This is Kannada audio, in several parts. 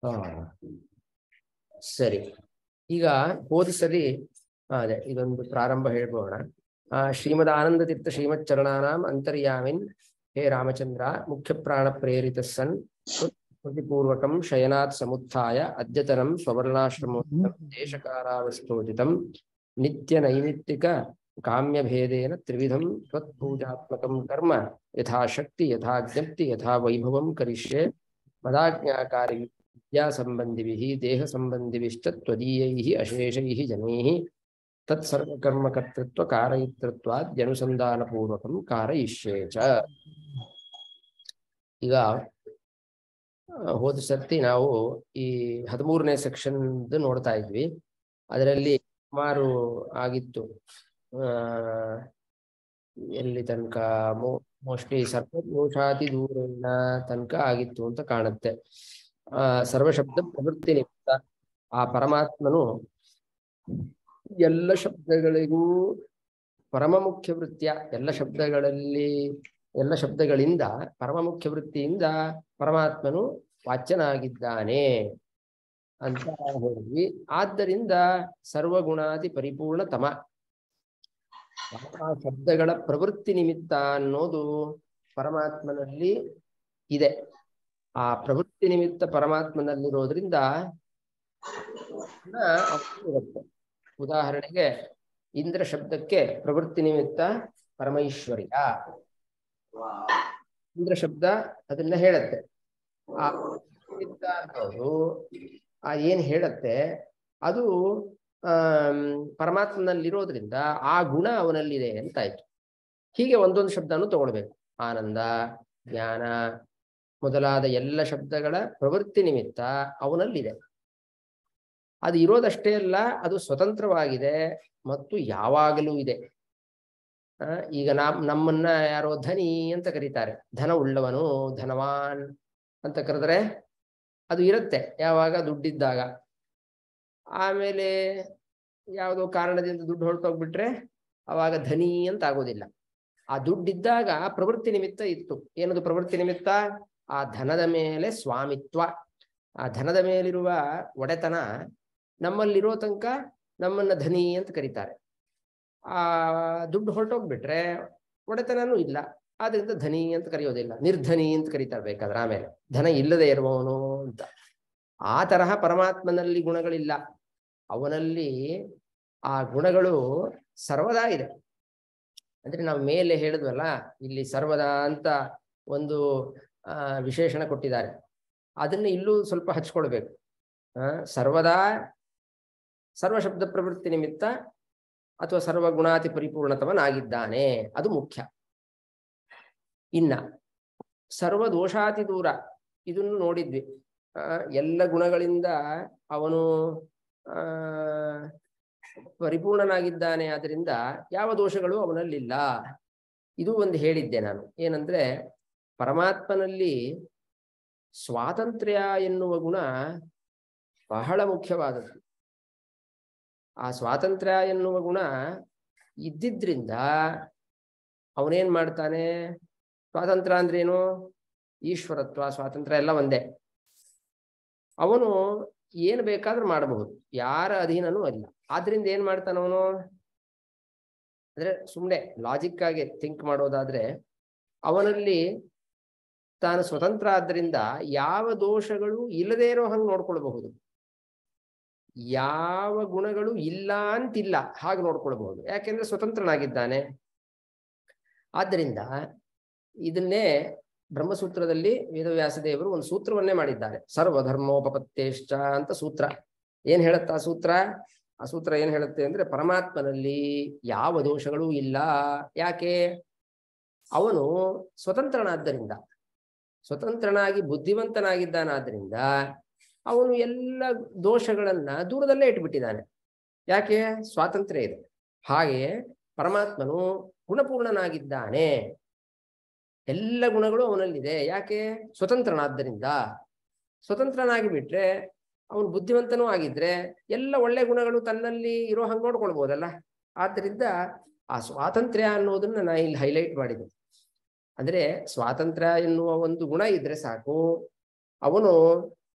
ಹಾ ಸರಿ ಈಗ ಹೋದ ಸರಿ ಆ, ಅದೇ ಇದೊಂದು ಪ್ರಾರಂಭ ಹೇಳ್ಬೋಣ ಆ ಶ್ರೀಮದ್ ಆನಂದ ತೀರ್ಥ ಶ್ರೀಮತ್ ಚರಣಾನಾಂ ಅಂತರ್ಯಾಮಿನ್ ಹೇ ರಾಮಚಂದ್ರ ಮುಖ್ಯ ಪ್ರಾಣ ಪ್ರೇರಿತ ಸನ್ ಸ್ಮೃತಿಪೂರ್ವಕಂ ಶಯನಾತ್ ಸಮುತ್ಥಾಯ ಅದ್ಯತನಂ ಸ್ವರ್ಣಾಶ್ರಮೋಚಿತಂ ದೇಶಕಾರಾವಸ್ಥೋಚಿತಂ ನಿತ್ಯ ನೈಮಿತ್ತಿಕ ಕಾಮ್ಯಭೇದೇನ ತ್ರಿವಿಧಂ ತ್ವತ್ಪೂಜಾತ್ಮಕಂ ಕರ್ಮ ಯಥಾಶಕ್ತಿ ಯಥಾ ಜ್ಞಪ್ತಿ ಯಥಾ ವೈಭವಂ ಕರಿಷ್ಯೆ ಮದಾಜ್ಞಾಕಾರಿ ವಿದ್ಯಾಸಂಬಂಧಿಭಿः ದೇಹಸಂಬಂಧಿಭಿಶ್ಚ त्वदीयैः अशेषैः जनैः तत्सर्वकर्मकर्तृत्वकारयितृत्वाद्यनुसन्धानपूर्वकं कारयिष्ये च ಈಗ ಆ, ಹೋದ ಸರ್ತಿ ನಾವು ಈ ಹದಿಮೂರನೇ ಸೆಕ್ಷನ್ ನೋಡ್ತಾ ಇದ್ವಿ ಅದರಲ್ಲಿ ಸುಮಾರು ಆಗಿತ್ತು ಆ ಎಲ್ಲಿ ತನಕ ಮೋಸ್ಟ್ಲಿ ಸರ್ವದೋಷಾತಿ ದೂರೇಣ ತನಕ ಆಗಿತ್ತು ಅಂತ ಕಾಣುತ್ತೆ ಆ ಸರ್ವಶಬ್ದ ಪ್ರವೃತ್ತಿ ನಿಮಿತ್ತ ಆ ಪರಮಾತ್ಮನು ಎಲ್ಲ ಶಬ್ದಗಳಿಗೂ ಪರಮ ಮುಖ್ಯ ವೃತ್ತಿಯ ಎಲ್ಲ ಶಬ್ದಗಳಲ್ಲಿ ಎಲ್ಲ ಶಬ್ದಗಳಿಂದ ಪರಮ ಮುಖ್ಯ ವೃತ್ತಿಯಿಂದ ಪರಮಾತ್ಮನು ವಾಚ್ಯನಾಗಿದ್ದಾನೆ ಅಂತ ಹೇಳಿದ್ವಿ ಆದ್ದರಿಂದ ಸರ್ವಗುಣಾದಿ ಪರಿಪೂರ್ಣತಮ ಆ ಶಬ್ದಗಳ ಪ್ರವೃತ್ತಿ ನಿಮಿತ್ತ ಅನ್ನೋದು ಪರಮಾತ್ಮನಲ್ಲಿ ಇದೆ ಆ ಪ್ರವೃತ್ತಿ ನಿಮಿತ್ತ ಪರಮಾತ್ಮನಲ್ಲಿರೋದ್ರಿಂದ ಗುಣ ಅವನಲ್ಲಿ ಇರುತ್ತೆ ಉದಾಹರಣೆಗೆ ಇಂದ್ರ ಶಬ್ದಕ್ಕೆ ಪ್ರವೃತ್ತಿ ನಿಮಿತ್ತ ಪರಮೈಶ್ವರ್ಯ ಇಂದ್ರ ಶಬ್ದ ಅದನ್ನ ಹೇಳತ್ತೆ ಆ ನಿಮಿತ್ತ ಅನ್ನೋದು ಆ ಏನ್ ಹೇಳತ್ತೆ ಅದು ಆಮ್, ಪರಮಾತ್ಮನಲ್ಲಿರೋದ್ರಿಂದ ಆ ಗುಣ ಅವನಲ್ಲಿದೆ ಅಂತಾಯ್ತು ಹೀಗೆ ಒಂದೊಂದು ಶಬ್ದನು ತಗೊಳ್ಬೇಕು ಆನಂದ ಜ್ಞಾನ ಮೊದಲಾದ ಎಲ್ಲ ಶಬ್ದಗಳ ಪ್ರವೃತ್ತಿ ನಿಮಿತ್ತ ಅವನಲ್ಲಿದೆ ಅದು ಇರೋದಷ್ಟೇ ಅಲ್ಲ ಅದು ಸ್ವತಂತ್ರವಾಗಿದೆ ಮತ್ತು ಯಾವಾಗಲೂ ಇದೆ ಆ, ಈಗ ನಾಮ್ ನಮ್ಮನ್ನ ಯಾರೋ ಧನಿ ಅಂತ ಕರೀತಾರೆ ಧನ ಉಳ್ಳವನು ಧನವಾನ್ ಅಂತ ಕರೆದ್ರೆ ಅದು ಇರುತ್ತೆ ಯಾವಾಗ ದುಡ್ಡಿದ್ದಾಗ ಆಮೇಲೆ ಯಾವುದೋ ಕಾರಣದಿಂದ ದುಡ್ಡು ಹೊರಟೋಗ್ಬಿಟ್ರೆ ಅವಾಗ ಧನಿ ಅಂತ ಆಗೋದಿಲ್ಲ ಆ ದುಡ್ಡಿದ್ದಾಗ ಪ್ರವೃತ್ತಿ ನಿಮಿತ್ತ ಇತ್ತು ಏನದು ಪ್ರವೃತ್ತಿ ನಿಮಿತ್ತ ಆ ಧನದ ಮೇಲೆ ಸ್ವಾಮಿತ್ವ ಆ ಧನದ ಮೇಲಿರುವ ಒಡೆತನ ನಮ್ಮಲ್ಲಿರೋ ತನಕ ನಮ್ಮನ್ನ ಧನಿ ಅಂತ ಕರೀತಾರೆ ಆ ದುಡ್ಡು ಹೊರಟೋಗ್ಬಿಟ್ರೆ ಒಡೆತನನೂ ಇಲ್ಲ ಆದ್ರಿಂದ ಧನಿ ಅಂತ ಕರೆಯೋದಿಲ್ಲ ನಿರ್ಧನಿ ಅಂತ ಕರೀತಾರೆ ಬೇಕಾದ್ರೆ ಆಮೇಲೆ ಧನ ಇಲ್ಲದೆ ಇರುವವನು ಅಂತ ಆ ತರಹ ಪರಮಾತ್ಮನಲ್ಲಿ ಗುಣಗಳಿಲ್ಲ ಅವನಲ್ಲಿ ಆ ಗುಣಗಳು ಸರ್ವದಾ ಇದೆ ಅಂದ್ರೆ ನಾವು ಮೇಲೆ ಹೇಳಿದ್ವಲ್ಲ ಇಲ್ಲಿ ಸರ್ವದಾ ಅಂತ ಒಂದು ಆ ವಿಶೇಷಣ ಕೊಟ್ಟಿದ್ದಾರೆ ಅದನ್ನ ಇಲ್ಲೂ ಸ್ವಲ್ಪ ಹಚ್ಕೊಳ್ಬೇಕು ಆ ಸರ್ವದಾ ಸರ್ವಶಬ್ದ ಪ್ರವೃತ್ತಿ ನಿಮಿತ್ತ ಅಥವಾ ಸರ್ವಗುಣಾತಿ ಪರಿಪೂರ್ಣತವನಾಗಿದ್ದಾನೆ ಅದು ಮುಖ್ಯ ಇನ್ನ ಸರ್ವ ದೋಷಾತಿ ದೂರ ಇದನ್ನು ನೋಡಿದ್ವಿ ಆ, ಎಲ್ಲ ಗುಣಗಳಿಂದ ಅವನು ಆ ಪರಿಪೂರ್ಣನಾಗಿದ್ದಾನೆ ಆದ್ರಿಂದ ಯಾವ ದೋಷಗಳು ಅವನಲ್ಲಿಲ್ಲ ಇದು ಒಂದು ಹೇಳಿದ್ದೆ ನಾನು ಏನಂದ್ರೆ ಪರಮಾತ್ಮನಲ್ಲಿ ಸ್ವಾತಂತ್ರ್ಯ ಎನ್ನುವ ಗುಣ ಬಹಳ ಮುಖ್ಯವಾದದ್ದು ಆ ಸ್ವಾತಂತ್ರ್ಯ ಎನ್ನುವ ಗುಣ ಇದ್ದಿದ್ರಿಂದ ಅವನೇನ್ ಮಾಡ್ತಾನೆ ಸ್ವಾತಂತ್ರ್ಯ ಅಂದ್ರೇನು ಈಶ್ವರತ್ವ ಸ್ವಾತಂತ್ರ್ಯ ಎಲ್ಲ ಒಂದೇ ಅವನು ಏನು ಬೇಕಾದ್ರೂ ಮಾಡಬಹುದು ಯಾರ ಅಧೀನನೂ ಅಲ್ಲ ಆದ್ರಿಂದ ಏನ್ ಮಾಡ್ತಾನ ಅವನು ಅಂದ್ರೆ ಸುಮ್ಮನೆ ಲಾಜಿಕ್ ಆಗಿ ಥಿಂಕ್ ಮಾಡೋದಾದ್ರೆ ಅವನಲ್ಲಿ ತಾನು ಸ್ವತಂತ್ರ ಆದ್ರಿಂದ ಯಾವ ದೋಷಗಳು ಇಲ್ಲದೇ ಇರೋ ಹಂಗೆ ನೋಡ್ಕೊಳ್ಬಹುದು ಯಾವ ಗುಣಗಳು ಇಲ್ಲ ಅಂತಿಲ್ಲ ಹಾಗೆ ನೋಡ್ಕೊಳ್ಬಹುದು ಯಾಕೆಂದ್ರೆ ಸ್ವತಂತ್ರನಾಗಿದ್ದಾನೆ ಆದ್ದರಿಂದ ಇದನ್ನೇ ಬ್ರಹ್ಮಸೂತ್ರದಲ್ಲಿ ವೇದವ್ಯಾಸ ದೇವರು ಒಂದು ಸೂತ್ರವನ್ನೇ ಮಾಡಿದ್ದಾರೆ ಸರ್ವಧರ್ಮೋಪಪತ್ತೇಶ್ಚ ಅಂತ ಸೂತ್ರ ಏನ್ ಹೇಳುತ್ತೆ ಆ ಸೂತ್ರ ಆ ಸೂತ್ರ ಏನ್ ಹೇಳುತ್ತೆ ಅಂದ್ರೆ ಪರಮಾತ್ಮನಲ್ಲಿ ಯಾವ ದೋಷಗಳೂ ಇಲ್ಲ ಯಾಕೆ ಅವನು ಸ್ವತಂತ್ರನಾದ್ದರಿಂದ ಸ್ವತಂತ್ರನಾಗಿ ಬುದ್ಧಿವಂತನಾಗಿದ್ದಾನಾದ್ರಿಂದ ಅವನು ಎಲ್ಲ ದೋಷಗಳನ್ನ ದೂರದಲ್ಲೇ ಇಟ್ಬಿಟ್ಟಿದ್ದಾನೆ ಯಾಕೆ ಸ್ವಾತಂತ್ರ್ಯ ಇದೆ ಹಾಗೆ ಪರಮಾತ್ಮನು ಗುಣಪೂರ್ಣನಾಗಿದ್ದಾನೆ ಎಲ್ಲ ಗುಣಗಳು ಅವನಲ್ಲಿದೆ ಯಾಕೆ ಸ್ವತಂತ್ರನಾದ್ದರಿಂದ ಸ್ವತಂತ್ರನಾಗಿ ಬಿಟ್ರೆ ಅವನು ಬುದ್ಧಿವಂತನೂ ಆಗಿದ್ರೆ ಎಲ್ಲ ಒಳ್ಳೆ ಗುಣಗಳು ತನ್ನಲ್ಲಿ ಇರೋ ಹಂಗೆ ನೋಡ್ಕೊಳ್ಬೋದಲ್ಲ ಆದ್ದರಿಂದ ಆ ಸ್ವಾತಂತ್ರ್ಯ ಅನ್ನೋದನ್ನ ನಾ ಇಲ್ಲಿ ಹೈಲೈಟ್ ಮಾಡಿದೆ ಅಂದ್ರೆ ಸ್ವಾತಂತ್ರ್ಯ ಎನ್ನುವ ಒಂದು ಗುಣ ಇದ್ರೆ ಸಾಕು ಅವನು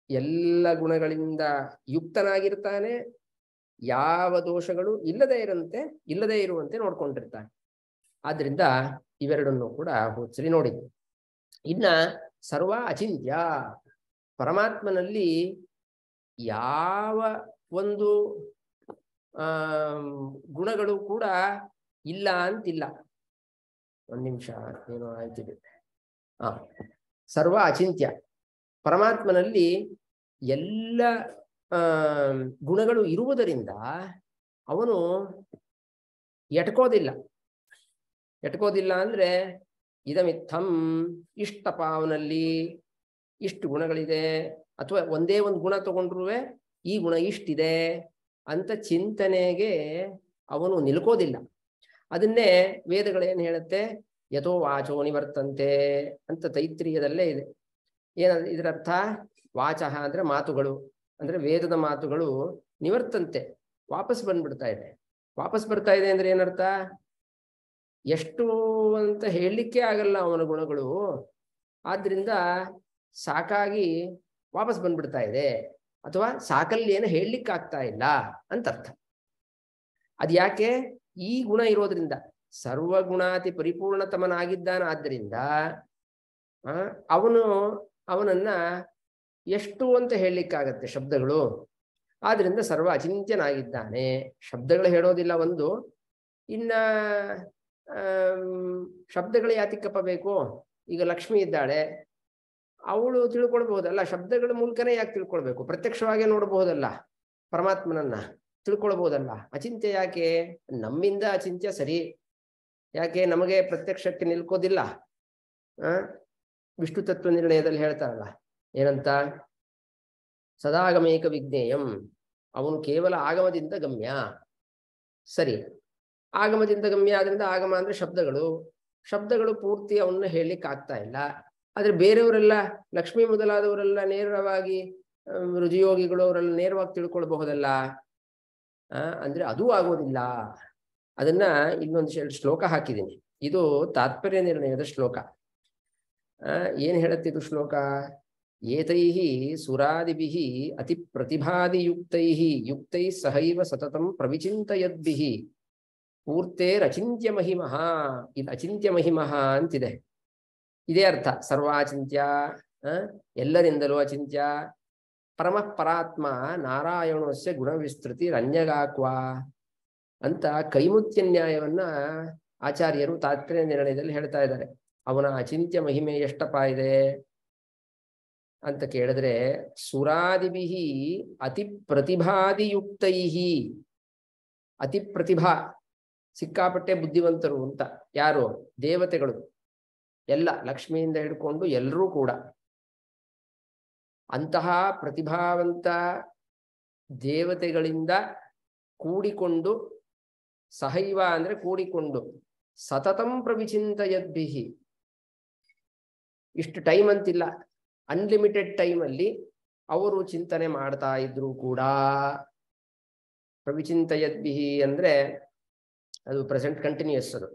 ಎಲ್ಲ ಗುಣಗಳಿಂದ ಯುಕ್ತನಾಗಿರ್ತಾನೆ ಯಾವ ದೋಷಗಳು ಇಲ್ಲದೆ ಇರಂತೆ ಇಲ್ಲದೆ ಇರುವಂತೆ ನೋಡ್ಕೊಂಡಿರ್ತಾನೆ ಆದ್ರಿಂದ ಇವೆರಡನ್ನು ಕೂಡ ಹೋದ್ಸರಿ ನೋಡಿದ್ವಿ ಇನ್ನ ಸರ್ವ ಅಚಿಂತ್ಯ ಪರಮಾತ್ಮನಲ್ಲಿ ಯಾವ ಒಂದು ಆ ಗುಣಗಳು ಕೂಡ ಇಲ್ಲ ಅಂತಿಲ್ಲ ಒಂದ್ ನಿಮಿಷ ಏನೋ ಆಯ್ತಿದೆ ಆ ಸರ್ವ ಅಚಿಂತ್ಯ ಪರಮಾತ್ಮನಲ್ಲಿ ಎಲ್ಲ ಆ ಗುಣಗಳು ಇರುವುದರಿಂದ ಅವನು ಎಟ್ಕೋದಿಲ್ಲ ಎಟ್ಕೋದಿಲ್ಲ ಅಂದ್ರೆ ಇದಮಿತ್ತಂ ಇಷ್ಟಪ್ಪ ಅವನಲ್ಲಿ ಇಷ್ಟು ಗುಣಗಳಿದೆ ಅಥವಾ ಒಂದೇ ಒಂದು ಗುಣ ತಗೊಂಡ್ರೂ ಈ ಗುಣ ಇಷ್ಟಿದೆ ಅಂತ ಚಿಂತನೆಗೆ ಅವನು ನಿಲ್ಕೋದಿಲ್ಲ ಅದನ್ನೇ ವೇದಗಳೇನು ಹೇಳುತ್ತೆ ಯಥೋ ವಾಚೋ ನಿವರ್ತಂತೆ ಅಂತ ತೈತ್ರಿಯದಲ್ಲೇ ಇದೆ ಏನ ಇದರ ಅರ್ಥ ವಾಚಃ ಅಂದ್ರೆ ಮಾತುಗಳು ಅಂದ್ರೆ ವೇದದ ಮಾತುಗಳು ನಿವರ್ತಂತೆ ವಾಪಸ್ ಬಂದ್ಬಿಡ್ತಾ ಇದೆ ವಾಪಸ್ ಬರ್ತಾ ಇದೆ ಅಂದ್ರೆ ಏನರ್ಥ ಎಷ್ಟು ಅಂತ ಹೇಳಲಿಕ್ಕೆ ಆಗಲ್ಲ ಅವನ ಗುಣಗಳು ಆದ್ರಿಂದ ಸಾಕಾಗಿ ವಾಪಸ್ ಬಂದ್ಬಿಡ್ತಾ ಇದೆ ಅಥವಾ ಸಾಕಲ್ಲಿ ಏನು ಹೇಳಲಿಕ್ಕೆ ಆಗ್ತಾ ಇಲ್ಲ ಅಂತ ಅರ್ಥ ಅದ್ ಯಾಕೆ ಈ ಗುಣ ಇರೋದ್ರಿಂದ ಸರ್ವಗುಣಾತಿ ಪರಿಪೂರ್ಣತಮನಾಗಿದ್ದಾನಾದ್ದರಿಂದ ಆ ಅವನು ಅವನನ್ನ ಎಷ್ಟು ಅಂತ ಹೇಳಲಿಕ್ಕಾಗತ್ತೆ ಶಬ್ದಗಳು ಆದ್ರಿಂದ ಸರ್ವ ಅಚಿಂತ್ಯನಾಗಿದ್ದಾನೆ ಶಬ್ದಗಳು ಹೇಳೋದಿಲ್ಲ ಒಂದು ಇನ್ನ ಶಬ್ದಗಳು ಯಾತಿಕ್ಕಪ್ಪ ಬೇಕು ಈಗ ಲಕ್ಷ್ಮಿ ಇದ್ದಾಳೆ ಅವಳು ತಿಳ್ಕೊಳ್ಬಹುದಲ್ಲ ಶಬ್ದಗಳ ಮೂಲಕನೇ ಯಾಕೆ ತಿಳ್ಕೊಳ್ಬೇಕು ಪ್ರತ್ಯಕ್ಷವಾಗಿ ನೋಡಬಹುದಲ್ಲ ಪರಮಾತ್ಮನನ್ನ ತಿಳ್ಕೊಳ್ಬಹುದಲ್ಲ ಅಚಿಂತ್ಯ ಯಾಕೆ ನಮ್ಮಿಂದ ಅಚಿಂತ್ಯ ಸರಿ ಯಾಕೆ ನಮಗೆ ಪ್ರತ್ಯಕ್ಷಕ್ಕೆ ನಿಲ್ಕೋದಿಲ್ಲ ಆ ವಿಷ್ಣು ತತ್ವ ನಿರ್ಣಯದಲ್ಲಿ ಹೇಳ್ತಾರಲ್ಲ ಏನಂತ ಸದಾಗಮೇಕ ವಿಜ್ಞೇಯಂ ಅವನು ಕೇವಲ ಆಗಮದಿಂದ ಗಮ್ಯ ಸರಿ ಆಗಮದಿಂದ ಗಮ್ಯ ಆದ್ರಿಂದ ಆಗಮ ಅಂದ್ರೆ ಶಬ್ದಗಳು ಶಬ್ದಗಳು ಪೂರ್ತಿ ಅವನ್ನ ಹೇಳಲಿಕ್ಕೆ ಆಗ್ತಾ ಇಲ್ಲ ಆದ್ರೆ ಬೇರೆಯವರೆಲ್ಲ ಲಕ್ಷ್ಮಿ ಮೊದಲಾದವರೆಲ್ಲ ನೇರವಾಗಿ ರುಜಿಯೋಗಿಗಳು ಅವರೆಲ್ಲ ನೇರವಾಗಿ ತಿಳ್ಕೊಳ್ಬಹುದಲ್ಲ ಆ ಅಂದ್ರೆ ಅದೂ ಆಗೋದಿಲ್ಲ ಅದನ್ನ ಇನ್ನೊಂದು ಶ್ಲೋಕ ಹಾಕಿದ್ದೀನಿ ಇದು ತಾತ್ಪರ್ಯ ನಿರ್ಣಯದ ಶ್ಲೋಕ ಆ ಏನ್ ಹೇಳತ್ತಿದು ಶ್ಲೋಕ ಏತೈ ಸುರಾದಿಭಿ ಅತಿ ಪ್ರತಿಭಾದಿಯುಕ್ತೈ ಯುಕ್ತೈ ಸಹೈವ ಸತತಂ ಪ್ರವಿಚಿಂತಯದ್ಭಿ ಪೂರ್ತೇರಚಿಂತ್ಯ ಮಹಿಮಃ ಇದು ಅಚಿಂತ್ಯ ಮಹಿಮಃ ಅಂತಿದೆ ಇದೇ ಅರ್ಥ ಸರ್ವಾಚಿಂತ್ಯ ಎಲ್ಲರಿಂದಲೂ ಅಚಿಂತ್ಯ ಪರಮಃ ಪರಾತ್ಮ ನಾರಾಯಣಸ್ಯ ಗುಣವಿಸ್ತೃತಿ ರಂಜಗಾಕ್ವಾ ಅಂತ ಕೈಮುತ್ಯ ನ್ಯಾಯವನ್ನ ಆಚಾರ್ಯರು ತಾತ್ಪರ್ಯ ನಿರ್ಣಯದಲ್ಲಿ ಹೇಳ್ತಾ ಇದ್ದಾರೆ ಅವನ ಅಚಿಂತ್ಯ ಮಹಿಮೆ ಎಷ್ಟಪ್ಪ ಇದೆ ಅಂತ ಕೇಳಿದ್ರೆ ಸುರಾದಿಭಿ ಅತಿ ಪ್ರತಿಭಾದಿಯುಕ್ತೈ ಅತಿ ಪ್ರತಿಭಾ ಸಿಕ್ಕಾಪಟ್ಟೆ ಬುದ್ಧಿವಂತರು ಅಂತ ಯಾರು ದೇವತೆಗಳು ಎಲ್ಲ ಲಕ್ಷ್ಮಿಯಿಂದ ಹಿಡ್ಕೊಂಡು ಎಲ್ಲರೂ ಕೂಡ ಅಂತಹ ಪ್ರತಿಭಾವಂತ ದೇವತೆಗಳಿಂದ ಕೂಡಿಕೊಂಡು ಸಹೈವ ಅಂದ್ರೆ ಕೂಡಿಕೊಂಡು ಸತತಂ ಪ್ರವಿಚಿಂತಯದ್ಭಿಹಿ ಇಷ್ಟು ಟೈಮ್ ಅಂತಿಲ್ಲ ಅನ್ಲಿಮಿಟೆಡ್ ಟೈಮಲ್ಲಿ ಅವರು ಚಿಂತನೆ ಮಾಡ್ತಾ ಇದ್ರು ಕೂಡ ಪ್ರವಿಚಿಂತಯದ್ಭಿಹಿ ಅಂದ್ರೆ ಅದು ಪ್ರೆಸೆಂಟ್ ಕಂಟಿನ್ಯೂಸ್ ಅದು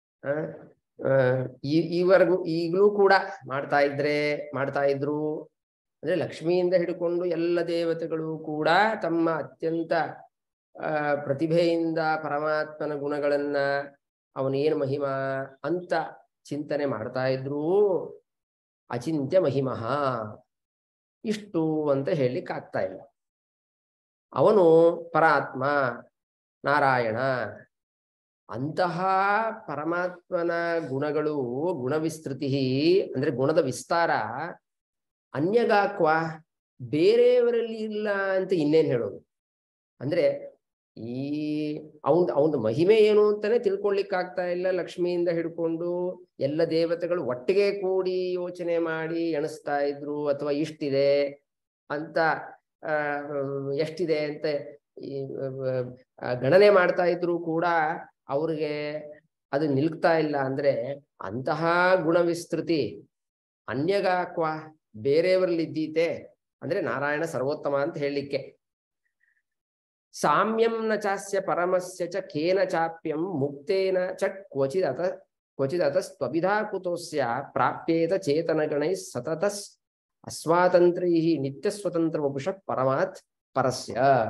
ಈ ಈವರೆಗೂ ಈಗಲೂ ಕೂಡ ಮಾಡ್ತಾ ಇದ್ರೆ ಮಾಡ್ತಾ ಇದ್ರು ಅಂದ್ರೆ ಲಕ್ಷ್ಮಿಯಿಂದ ಹಿಡ್ಕೊಂಡು ಎಲ್ಲ ದೇವತೆಗಳು ಕೂಡ ತಮ್ಮ ಅತ್ಯಂತ ಆ ಪ್ರತಿಭೆಯಿಂದ ಪರಮಾತ್ಮನ ಗುಣಗಳನ್ನ ಅವನೇನು ಮಹಿಮಾ ಅಂತ ಚಿಂತನೆ ಮಾಡ್ತಾ ಇದ್ರು ಅಚಿಂತ್ಯ ಮಹಿಮಃ ಇಷ್ಟು ಅಂತ ಹೇಳಲಿಕ್ಕೆ ಆಗ್ತಾ ಇಲ್ಲ ಅವನು ಪರಾತ್ಮ ನಾರಾಯಣ ಅಂತಹ ಪರಮಾತ್ಮನ ಗುಣಗಳು ಗುಣವಿಸ್ತೃತಿ ಅಂದ್ರೆ ಗುಣದ ವಿಸ್ತಾರ ಅನ್ಯಗಾಕ್ವ ಬೇರೆಯವರಲ್ಲಿ ಇಲ್ಲ ಅಂತ ಇನ್ನೇನು ಹೇಳೋದು ಅಂದ್ರೆ ಈ ಅವನ್ ಅವನ ಮಹಿಮೆ ಏನು ಅಂತಾನೆ ತಿಳ್ಕೊಳ್ಳಿಕ್ಕಾಗ್ತಾ ಇಲ್ಲ ಲಕ್ಷ್ಮಿಯಿಂದ ಹಿಡ್ಕೊಂಡು ಎಲ್ಲ ದೇವತೆಗಳು ಒಟ್ಟಿಗೆ ಕೂಡಿ ಯೋಚನೆ ಮಾಡಿ ಎಣಿಸ್ತಾ ಇದ್ರು ಅಥವಾ ಇಷ್ಟಿದೆ ಅಂತ ಆ ಎಷ್ಟಿದೆ ಅಂತ ಗಣನೆ ಮಾಡ್ತಾ ಇದ್ರು ಕೂಡ ಅವ್ರಿಗೆ ಅದು ನಿಲ್ಕ್ತಾ ಇಲ್ಲ ಅಂದ್ರೆ ಅಂತಹ ಗುಣವಿಸ್ತೃತಿ ಅನ್ಯಗಾಕ್ವ ಬೇರೆಯವರಲ್ಲಿ ಇದ್ದೀತೆ ಅಂದ್ರೆ ನಾರಾಯಣ ಸರ್ವೋತ್ತಮ ಅಂತ ಹೇಳಲಿಕ್ಕೆ ಸಾಮ್ಯಂ ನ ಚಾಸ್ಯ ಪರಮಸ್ಯ ಚ ಕೇನ ಚಾಪ್ಯಂ ಮುಕ್ತೇನ ಚ ಕ್ವಚಿದತ ಕ್ವಚಿದತ ಸ್ವವಿಧಾ ಕುತೋಸ್ಯ ಪ್ರಾಪ್ಯೇತ ಚೇತನಗಣೈ ಸತತ ಅಸ್ವಾತಂತ್ರಿ ನಿತ್ಯ ಸ್ವತಂತ್ರ ವಪುಷ ಪರಮಾತ್ ಪರಸ್ಯ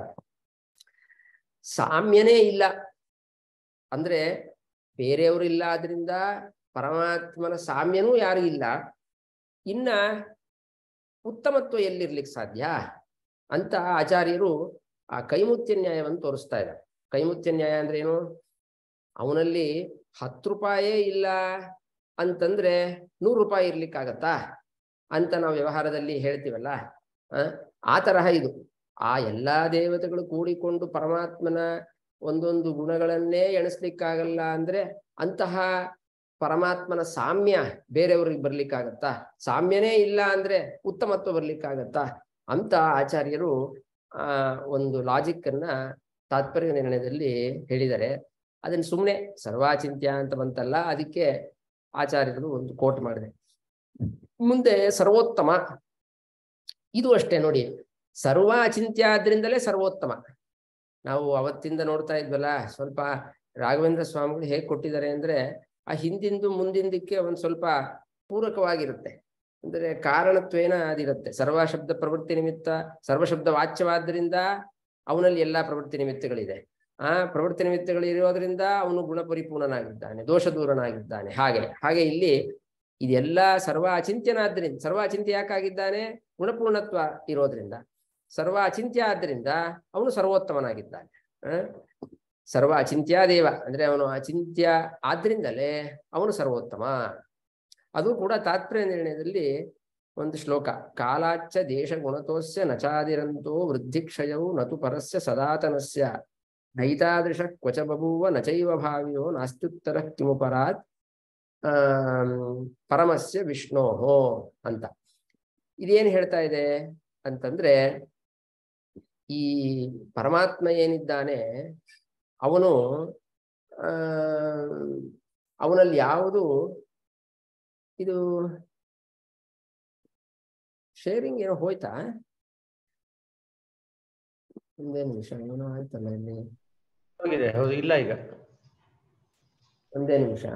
ಸಾಮ್ಯನೇ ಇಲ್ಲ ಅಂದ್ರೆ ಬೇರೆಯವರು ಇಲ್ಲ ಆದ್ರಿಂದ ಪರಮಾತ್ಮನ ಸಾಮ್ಯನೂ ಯಾರು ಇಲ್ಲ ಇನ್ನ ಉತ್ತಮತ್ವ ಎಲ್ಲಿರ್ಲಿಕ್ಕೆ ಸಾಧ್ಯ ಅಂತ ಆಚಾರ್ಯರು ಆ ಕೈಮುತ್ಯ ನ್ಯಾಯವನ್ನು ತೋರಿಸ್ತಾ ಇದ್ದಾರೆ ಕೈಮುತ್ಯ ನ್ಯಾಯ ಅಂದ್ರೆ ಏನು ಅವನಲ್ಲಿ ಹತ್ತು ರೂಪಾಯೇ ಇಲ್ಲ ಅಂತಂದ್ರೆ ನೂರು ರೂಪಾಯಿ ಇರ್ಲಿಕ್ಕಾಗತ್ತಾ ಅಂತ ನಾವು ವ್ಯವಹಾರದಲ್ಲಿ ಹೇಳ್ತೀವಲ್ಲ ಆ, ಆ ತರಹ ಇದು ಆ ಎಲ್ಲಾ ದೇವತೆಗಳು ಕೂಡಿಕೊಂಡು ಪರಮಾತ್ಮನ ಒಂದೊಂದು ಗುಣಗಳನ್ನೇ ಎಣಿಸ್ಲಿಕ್ಕಾಗಲ್ಲ ಅಂದ್ರೆ ಅಂತಹ ಪರಮಾತ್ಮನ ಸಾಮ್ಯ ಬೇರೆಯವ್ರಿಗೆ ಬರ್ಲಿಕ್ಕಾಗತ್ತಾ ಸಾಮ್ಯನೇ ಇಲ್ಲ ಅಂದ್ರೆ ಉತ್ತಮತ್ವ ಬರ್ಲಿಕ್ಕಾಗತ್ತಾ ಅಂತ ಆಚಾರ್ಯರು ಆ ಒಂದು ಲಾಜಿಕ್ ಅನ್ನ ತಾತ್ಪರ್ಯ ನಿರ್ಣಯದಲ್ಲಿ ಹೇಳಿದ್ದಾರೆ ಅದನ್ನ ಸುಮ್ಮನೆ ಸರ್ವಾಚಿಂತ್ಯ ಅಂತ ಬಂತಲ್ಲ ಅದಕ್ಕೆ ಆಚಾರ್ಯರು ಒಂದು ಕೋಟ್ ಮಾಡಿದೆ ಮುಂದೆ ಸರ್ವೋತ್ತಮ ಇದು ಅಷ್ಟೇ ನೋಡಿ ಸರ್ವ ಅಚಿಂತ್ಯ ಆದ್ರಿಂದಲೇ ಸರ್ವೋತ್ತಮ ನಾವು ಅವತ್ತಿಂದ ನೋಡ್ತಾ ಇದ್ವಲ್ಲ ಸ್ವಲ್ಪ ರಾಘವೇಂದ್ರ ಸ್ವಾಮಿಗಳು ಹೇಗೆ ಕೊಟ್ಟಿದ್ದಾರೆ ಅಂದ್ರೆ ಆ ಹಿಂದಿಂದು ಮುಂದಿಂದಕ್ಕೆ ಒಂದ್ ಸ್ವಲ್ಪ ಪೂರಕವಾಗಿರುತ್ತೆ ಅಂದ್ರೆ ಕಾರಣತ್ವೇನ ಅದಿರುತ್ತೆ ಸರ್ವ ಶಬ್ದ ಪ್ರವೃತ್ತಿ ನಿಮಿತ್ತ ಸರ್ವಶಬ್ದ ವಾಚ್ಯವಾದ್ರಿಂದ ಅವನಲ್ಲಿ ಎಲ್ಲಾ ಪ್ರವೃತ್ತಿ ನಿಮಿತ್ತಗಳಿದೆ ಆ ಪ್ರವೃತ್ತಿ ನಿಮಿತ್ತಗಳು ಇರೋದ್ರಿಂದ ಅವನು ಗುಣಪರಿಪೂರ್ಣನಾಗಿದ್ದಾನೆ ದೋಷ ದೂರನಾಗಿದ್ದಾನೆ ಹಾಗೆ ಹಾಗೆ ಇಲ್ಲಿ ಇದೆಲ್ಲ ಸರ್ವ ಅಚಿಂತ್ಯನಾದ್ರಿಂದ ಸರ್ವ ಅಚಿಂತ್ಯ ಯಾಕಾಗಿದ್ದಾನೆ ಗುಣಪೂರ್ಣತ್ವ ಇರೋದ್ರಿಂದ ಸರ್ವ ಅಚಿಂತ್ಯ ಆದ್ರಿಂದ ಅವನು ಸರ್ವೋತ್ತಮನಾಗಿದ್ದಾನೆ ಆ? ಸರ್ವ ಅಚಿಂತ್ಯ ದೇವ ಅಂದ್ರೆ ಅವನು ಅಚಿಂತ್ಯ ಆದ್ರಿಂದಲೇ ಅವನು ಸರ್ವೋತ್ತಮ ಅದು ಕೂಡ ತಾತ್ಪರ್ಯ ನಿರ್ಣಯದಲ್ಲಿ ಒಂದು ಶ್ಲೋಕ ಕಾಲಾಚ್ಚ ದೇಶ ಗುಣತೋಸ್ಯ ನಚಾದಿರಂತೋ ವೃದ್ಧಿಕ್ಷಯವು ನತು ಪರಸ್ಯ ಸದಾತನಸ್ಯ ನೈತಾದೃಶ ಕ್ವಚ ಬಭೂವ ನಚೈವ ಭಾವಿಯೋ ನಾಸ್ತ್ಯುತ್ತರ ಕಿಮುಪರಾತ್ ಆ ಪರಮಸ್ಯ ವಿಷ್ಣೋಹೋ ಅಂತ ಇದೇನ್ ಹೇಳ್ತಾ ಇದೆ ಅಂತಂದ್ರೆ ಈ ಪರಮಾತ್ಮ ಏನಿದ್ದಾನೆ ಅವನು ಆ ಅವನಲ್ಲಿ ಯಾವುದು ಇದು ಶೇರಿಂಗ್ ಏನೋ ಹೋಯ್ತಾ ಒಂದೇ ನಿಮಿಷ ಏನೋ ಆಯ್ತಲ್ಲ ಇಲ್ಲಿ ಹೋಗಿದೆ ಹೌದು ಇಲ್ಲ ಈಗ ಒಂದೇ ನಿಮಿಷ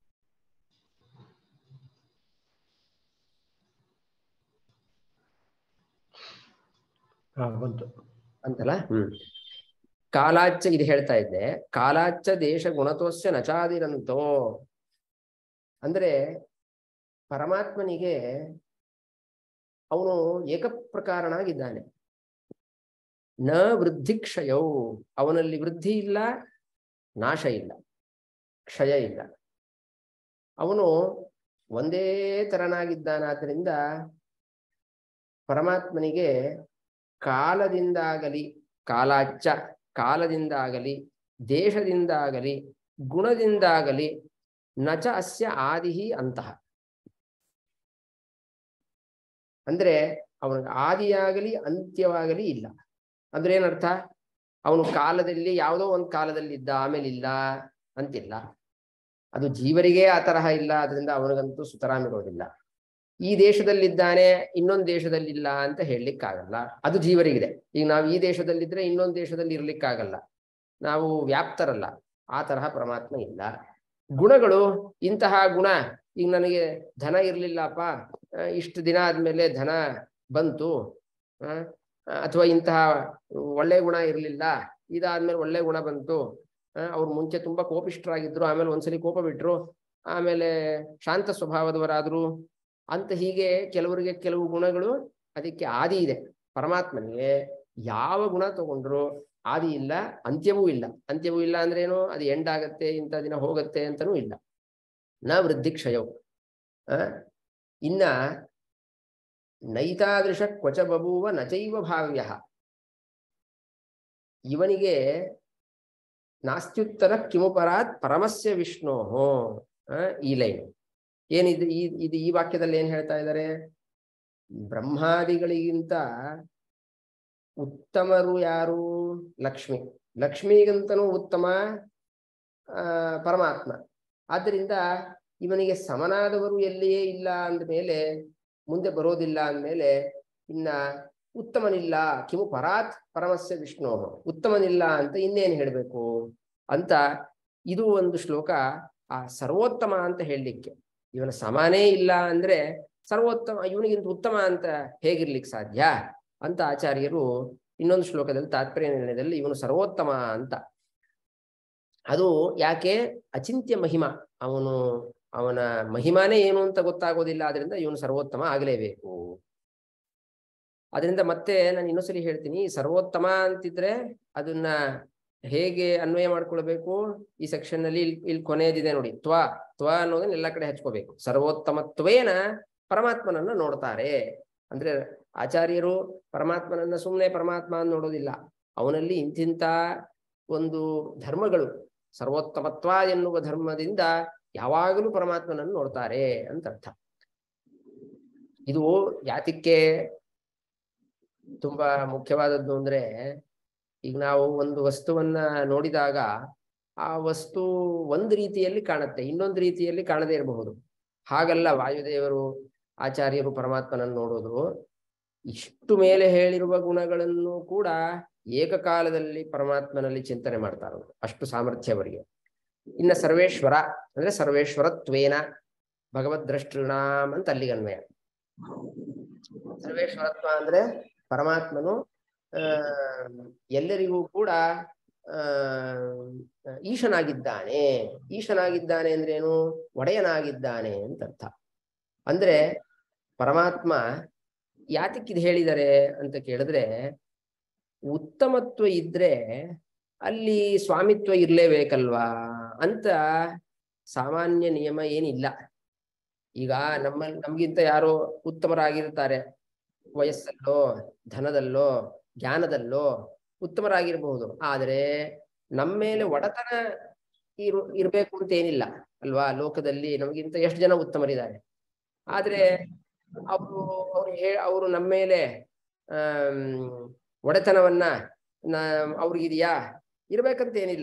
ಹಾ ಬಂತು ಅಂತಲ್ಲ ಹ್ಮ್ ಕಾಲಾಚ್ಚ ಇದು ಹೇಳ್ತಾ ಇದ್ದೆ ಕಾಲಾಚ್ಚ ದೇಶ ಗುಣತೋಸ್ಯ ನಚಾದಿರಂತೋ ಅಂದ್ರೆ ಪರಮಾತ್ಮನಿಗೆ ಅವನು ಏಕಪ್ರಕಾರನಾಗಿದ್ದಾನೆ ನ ವೃದ್ಧಿ ಕ್ಷಯವು ಅವನಲ್ಲಿ ವೃದ್ಧಿ ಇಲ್ಲ ನಾಶ ಇಲ್ಲ ಕ್ಷಯ ಇಲ್ಲ ಅವನು ಒಂದೇ ತರನಾಗಿದ್ದಾನಾದ್ರಿಂದ ಪರಮಾತ್ಮನಿಗೆ ಕಾಲದಿಂದಾಗಲಿ ಕಾಲಾಚ್ಚ ಕಾಲದಿಂದಾಗಲಿ ದೇಶದಿಂದಾಗಲಿ ಗುಣದಿಂದಾಗಲಿ ನಚ ಅಸ್ಯ ಆದಿಹಿ ಅಂತಹ ಅಂದ್ರೆ ಅವನಿಗೆ ಆದಿಯಾಗಲಿ ಅಂತ್ಯವಾಗಲಿ ಇಲ್ಲ ಅಂದ್ರೆ ಏನರ್ಥ ಅವನು ಕಾಲದಲ್ಲಿ ಯಾವುದೋ ಒಂದು ಕಾಲದಲ್ಲಿ ಇದ್ದ ಆಮೇಲೆ ಇಲ್ಲ ಅಂತಿಲ್ಲ ಅದು ಜೀವರಿಗೆ ಆ ತರಹ ಇಲ್ಲ ಅದರಿಂದ ಅವನಿಗಂತೂ ಸುತರಾಮ್ ಇರೋದಿಲ್ಲ ಈ ದೇಶದಲ್ಲಿದ್ದಾನೆ ಇನ್ನೊಂದು ದೇಶದಲ್ಲಿಲ್ಲ ಅಂತ ಹೇಳಲಿಕ್ಕಾಗಲ್ಲ ಅದು ಜೀವರಿಗಿದೆ ಈಗ ನಾವು ಈ ದೇಶದಲ್ಲಿದ್ರೆ ಇನ್ನೊಂದು ದೇಶದಲ್ಲಿ ಇರ್ಲಿಕ್ಕಾಗಲ್ಲ ನಾವು ವ್ಯಾಪ್ತರಲ್ಲ ಆ ತರಹ ಪರಮಾತ್ಮ ಇಲ್ಲ ಗುಣಗಳು ಇಂತಹ ಗುಣ ಈಗ ನನಗೆ ಧನ ಇರ್ಲಿಲ್ಲಪ್ಪ ಆ, ಇಷ್ಟು ದಿನ ಆದ್ಮೇಲೆ ಧನ ಬಂತು ಆ, ಅಥವಾ ಇಂತಹ ಒಳ್ಳೆ ಗುಣ ಇರಲಿಲ್ಲ ಇದಾದ್ಮೇಲೆ ಒಳ್ಳೆ ಗುಣ ಬಂತು ಅವ್ರು ಮುಂಚೆ ತುಂಬಾ ಕೋಪಿಷ್ಠರಾಗಿದ್ರು ಆಮೇಲೆ ಒಂದ್ಸಲಿ ಕೋಪ ಬಿಟ್ರು ಆಮೇಲೆ ಶಾಂತ ಸ್ವಭಾವದವರಾದ್ರು ಅಂತ ಹೀಗೆ ಕೆಲವರಿಗೆ ಕೆಲವು ಗುಣಗಳು ಅದಕ್ಕೆ ಆದಿ ಇದೆ ಪರಮಾತ್ಮನಿಗೆ ಯಾವ ಗುಣ ತಗೊಂಡ್ರು ಆದಿ ಇಲ್ಲ ಅಂತ್ಯವೂ ಇಲ್ಲ ಅಂತ್ಯವೂ ಇಲ್ಲ ಅಂದ್ರೆ ಏನು ಅದು ಎಂಡ್ ಆಗತ್ತೆ ಇಂಥ ದಿನ ಹೋಗತ್ತೆ ಅಂತನೂ ಇಲ್ಲ ನ ವೃದ್ಧಿ ಕ್ಷಯವು ಆ, ಇನ್ನ ನೈತಾದೃಶ ಕ್ವಚ ಬಭೂವ ನಚೈವ ಭಾವ್ಯ ಇವನಿಗೆ ನಾಸ್ತ್ಯುತ್ತರ ಕಿಮುಪರಾತ್ ಪರಮಸ್ಯ ವಿಷ್ಣೋಹೋ ಆ, ಈ ಲೈನ್ ಏನಿದು ಈ ಇದು ಈ ವಾಕ್ಯದಲ್ಲಿ ಏನ್ ಹೇಳ್ತಾ ಇದ್ದಾರೆ ಬ್ರಹ್ಮಾದಿಗಳಿಗಿಂತ ಉತ್ತಮರು ಯಾರು ಲಕ್ಷ್ಮಿ ಲಕ್ಷ್ಮಿಗಿಂತನೂ ಉತ್ತಮ ಆ ಪರಮಾತ್ಮ ಆದ್ದರಿಂದ ಇವನಿಗೆ ಸಮನಾದವರು ಎಲ್ಲಿಯೇ ಇಲ್ಲ ಅಂದಮೇಲೆ ಮುಂದೆ ಬರೋದಿಲ್ಲ ಅಂದಮೇಲೆ ಇನ್ನ ಉತ್ತಮನಿಲ್ಲ ಕಿಮು ಪರಾತ್ ಪರಮಸ್ಯ ವಿಷ್ಣು ಉತ್ತಮನಿಲ್ಲ ಅಂತ ಇನ್ನೇನು ಹೇಳಬೇಕು ಅಂತ ಇದು ಒಂದು ಶ್ಲೋಕ ಆ ಸರ್ವೋತ್ತಮ ಅಂತ ಹೇಳಲಿಕ್ಕೆ ಇವನ ಸಮಾನೇ ಇಲ್ಲ ಅಂದ್ರೆ ಸರ್ವೋತ್ತಮ ಇವನಿಗಿಂತ ಉತ್ತಮ ಅಂತ ಹೇಗಿರ್ಲಿಕ್ಕೆ ಸಾಧ್ಯ ಅಂತ ಆಚಾರ್ಯರು ಇನ್ನೊಂದು ಶ್ಲೋಕದಲ್ಲಿ ತಾತ್ಪರ್ಯ ನಿರ್ಣಯದಲ್ಲಿ ಇವನು ಸರ್ವೋತ್ತಮ ಅಂತ ಅದು ಯಾಕೆ ಅಚಿಂತ್ಯ ಮಹಿಮ ಅವನು ಅವನ ಮಹಿಮಾನೇ ಏನು ಅಂತ ಗೊತ್ತಾಗೋದಿಲ್ಲ ಆದ್ರಿಂದ ಇವನು ಸರ್ವೋತ್ತಮ ಆಗಲೇಬೇಕು ಅದರಿಂದ ಮತ್ತೆ ನಾನು ಇನ್ನೊಂದ್ಸಲಿ ಹೇಳ್ತೀನಿ ಸರ್ವೋತ್ತಮ ಅಂತಿದ್ರೆ ಅದನ್ನ ಹೇಗೆ ಅನ್ವಯ ಮಾಡ್ಕೊಳ್ಬೇಕು ಈ ಸೆಕ್ಷನ್ ನಲ್ಲಿ ಇಲ್ಲಿ ಇಲ್ಲಿ ಕೊನೆಯದಿದೆ ನೋಡಿ ತ್ವ ತ್ವ ಅನ್ನೋದನ್ನ ಎಲ್ಲ ಕಡೆ ಹಚ್ಕೋಬೇಕು ಸರ್ವೋತ್ತಮತ್ವೇನ ಪರಮಾತ್ಮನನ್ನ ನೋಡ್ತಾರೆ ಅಂದ್ರೆ ಆಚಾರ್ಯರು ಪರಮಾತ್ಮನನ್ನ ಸುಮ್ಮನೆ ಪರಮಾತ್ಮ ಅಂತ ನೋಡೋದಿಲ್ಲ ಅವನಲ್ಲಿ ಇಂತಿಂತ ಒಂದು ಧರ್ಮಗಳು ಸರ್ವೋತ್ತಮತ್ವ ಎನ್ನುವ ಧರ್ಮದಿಂದ ಯಾವಾಗಲೂ ಪರಮಾತ್ಮನನ್ನು ನೋಡ್ತಾರೆ ಅಂತ ಅರ್ಥ ಇದು ಯಾತಕ್ಕೆ ತುಂಬಾ ಮುಖ್ಯವಾದದ್ದು ಅಂದ್ರೆ ಈಗ ನಾವು ಒಂದು ವಸ್ತುವನ್ನ ನೋಡಿದಾಗ ಆ ವಸ್ತು ಒಂದು ರೀತಿಯಲ್ಲಿ ಕಾಣುತ್ತೆ ಇನ್ನೊಂದು ರೀತಿಯಲ್ಲಿ ಕಾಣದೇ ಇರಬಹುದು ಹಾಗಲ್ಲ ವಾಯುದೇವರು ಆಚಾರ್ಯರು ಪರಮಾತ್ಮನನ್ನು ನೋಡೋದು ಇಷ್ಟು ಮೇಲೆ ಹೇಳಿರುವ ಗುಣಗಳನ್ನು ಕೂಡ ಏಕಕಾಲದಲ್ಲಿ ಪರಮಾತ್ಮನಲ್ಲಿ ಚಿಂತನೆ ಮಾಡ್ತಾರೆ ಅವ್ರು. ಅಷ್ಟು ಸಾಮರ್ಥ್ಯ ಅವರಿಗೆ ಇನ್ನ ಸರ್ವೇಶ್ವರ ಅಂದ್ರೆ ಸರ್ವೇಶ್ವರತ್ವೇನ ಭಗವದ್ ದ್ರಷ್ಟೃಣಾಮ್ ಅಂತ ಅಲ್ಲಿಗೆ ಅನ್ವಯ ಸರ್ವೇಶ್ವರತ್ವ ಅಂದ್ರೆ ಪರಮಾತ್ಮನು ಆ ಎಲ್ಲರಿಗೂ ಕೂಡ ಆ ಈಶನಾಗಿದ್ದಾನೆ ಈಶನಾಗಿದ್ದಾನೆ ಅಂದ್ರೇನು ಒಡೆಯನಾಗಿದ್ದಾನೆ ಅಂತ ಅರ್ಥ ಅಂದ್ರೆ ಪರಮಾತ್ಮ ಯಾತಕ್ಕಿದು ಹೇಳಿದ್ದಾರೆ ಅಂತ ಕೇಳಿದ್ರೆ ಉತ್ತಮತ್ವ ಇದ್ರೆ ಅಲ್ಲಿ ಸ್ವಾಮಿತ್ವ ಇರ್ಲೇಬೇಕಲ್ವಾ ಅಂತ ಸಾಮಾನ್ಯ ನಿಯಮ ಏನಿಲ್ಲ ಈಗ ನಮ್ಮ ನಮ್ಗಿಂತ ಯಾರೋ ಉತ್ತಮರಾಗಿರ್ತಾರೆ ವಯಸ್ಸಲ್ಲೋ ಧನದಲ್ಲೋ ಜ್ಞಾನದಲ್ಲೋ ಉತ್ತಮರಾಗಿರ್ಬಹುದು ಆದ್ರೆ ನಮ್ಮ ಮೇಲೆ ಒಡೆತನ ಇರು ಇರ್ಬೇಕು ಅಂತ ಏನಿಲ್ಲ ಅಲ್ವಾ ಲೋಕದಲ್ಲಿ ನಮಗಿಂತ ಎಷ್ಟು ಜನ ಉತ್ತಮರಿದ್ದಾರೆ ಆದ್ರೆ ಅವರು ಅವ್ರು ಹೇ ಅವರು ನಮ್ಮ ಮೇಲೆ ಆಮ್, ಒಡೆತನವನ್ನ ನ- ಅವ್ರಿಗಿದೆಯಾ ಇರ್ಬೇಕಂತ ಏನಿಲ್ಲ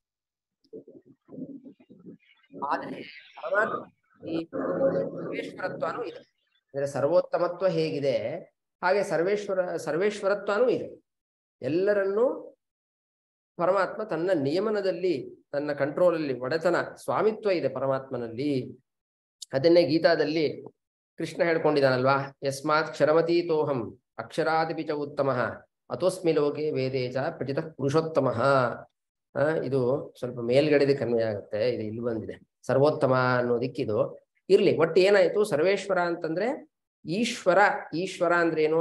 ಆದ್ರೆ ಪರಮಾತ್ಮ ಈ ಸರ್ವೇಶ್ವರತ್ವನೂ ಇದೆ ಅಂದ್ರೆ ಸರ್ವೋತ್ತಮತ್ವ ಹೇಗಿದೆ ಹಾಗೆ ಸರ್ವೇಶ್ವರ ಸರ್ವೇಶ್ವರತ್ವನೂ ಇದೆ ಎಲ್ಲರನ್ನೂ ಪರಮಾತ್ಮ ತನ್ನ ನಿಯಮನದಲ್ಲಿ ತನ್ನ ಕಂಟ್ರೋಲಲ್ಲಿ ಒಡೆತನ ಸ್ವಾಮಿತ್ವ ಇದೆ ಪರಮಾತ್ಮನಲ್ಲಿ ಅದನ್ನೇ ಗೀತಾದಲ್ಲಿ ಕೃಷ್ಣ ಹೇಳ್ಕೊಂಡಿದ್ದಾನಲ್ವಾ ಯಸ್ಮಾತ್ ಕ್ಷರಮತೀತೋಹಂ ಅಕ್ಷರಾದಿಪಿ ಚ ಉತ್ತಮ ಅತೋಸ್ಮಿ ಲೋಕೆ ವೇದೇ ಚ ಪ್ರಚಿತ ಪುರುಷೋತ್ತಮ ಆ, ಇದು ಸ್ವಲ್ಪ ಮೇಲ್ಗಡೆದ ಕನ್ವೆ ಆಗುತ್ತೆ ಇದು ಇಲ್ಲಿ ಬಂದಿದೆ ಸರ್ವೋತ್ತಮ ಅನ್ನೋದಿಕ್ಕಿದು ಇರ್ಲಿ ಒಟ್ಟು ಏನಾಯ್ತು ಸರ್ವೇಶ್ವರ ಅಂತಂದ್ರೆ ಈಶ್ವರ ಈಶ್ವರ ಅಂದ್ರೇನು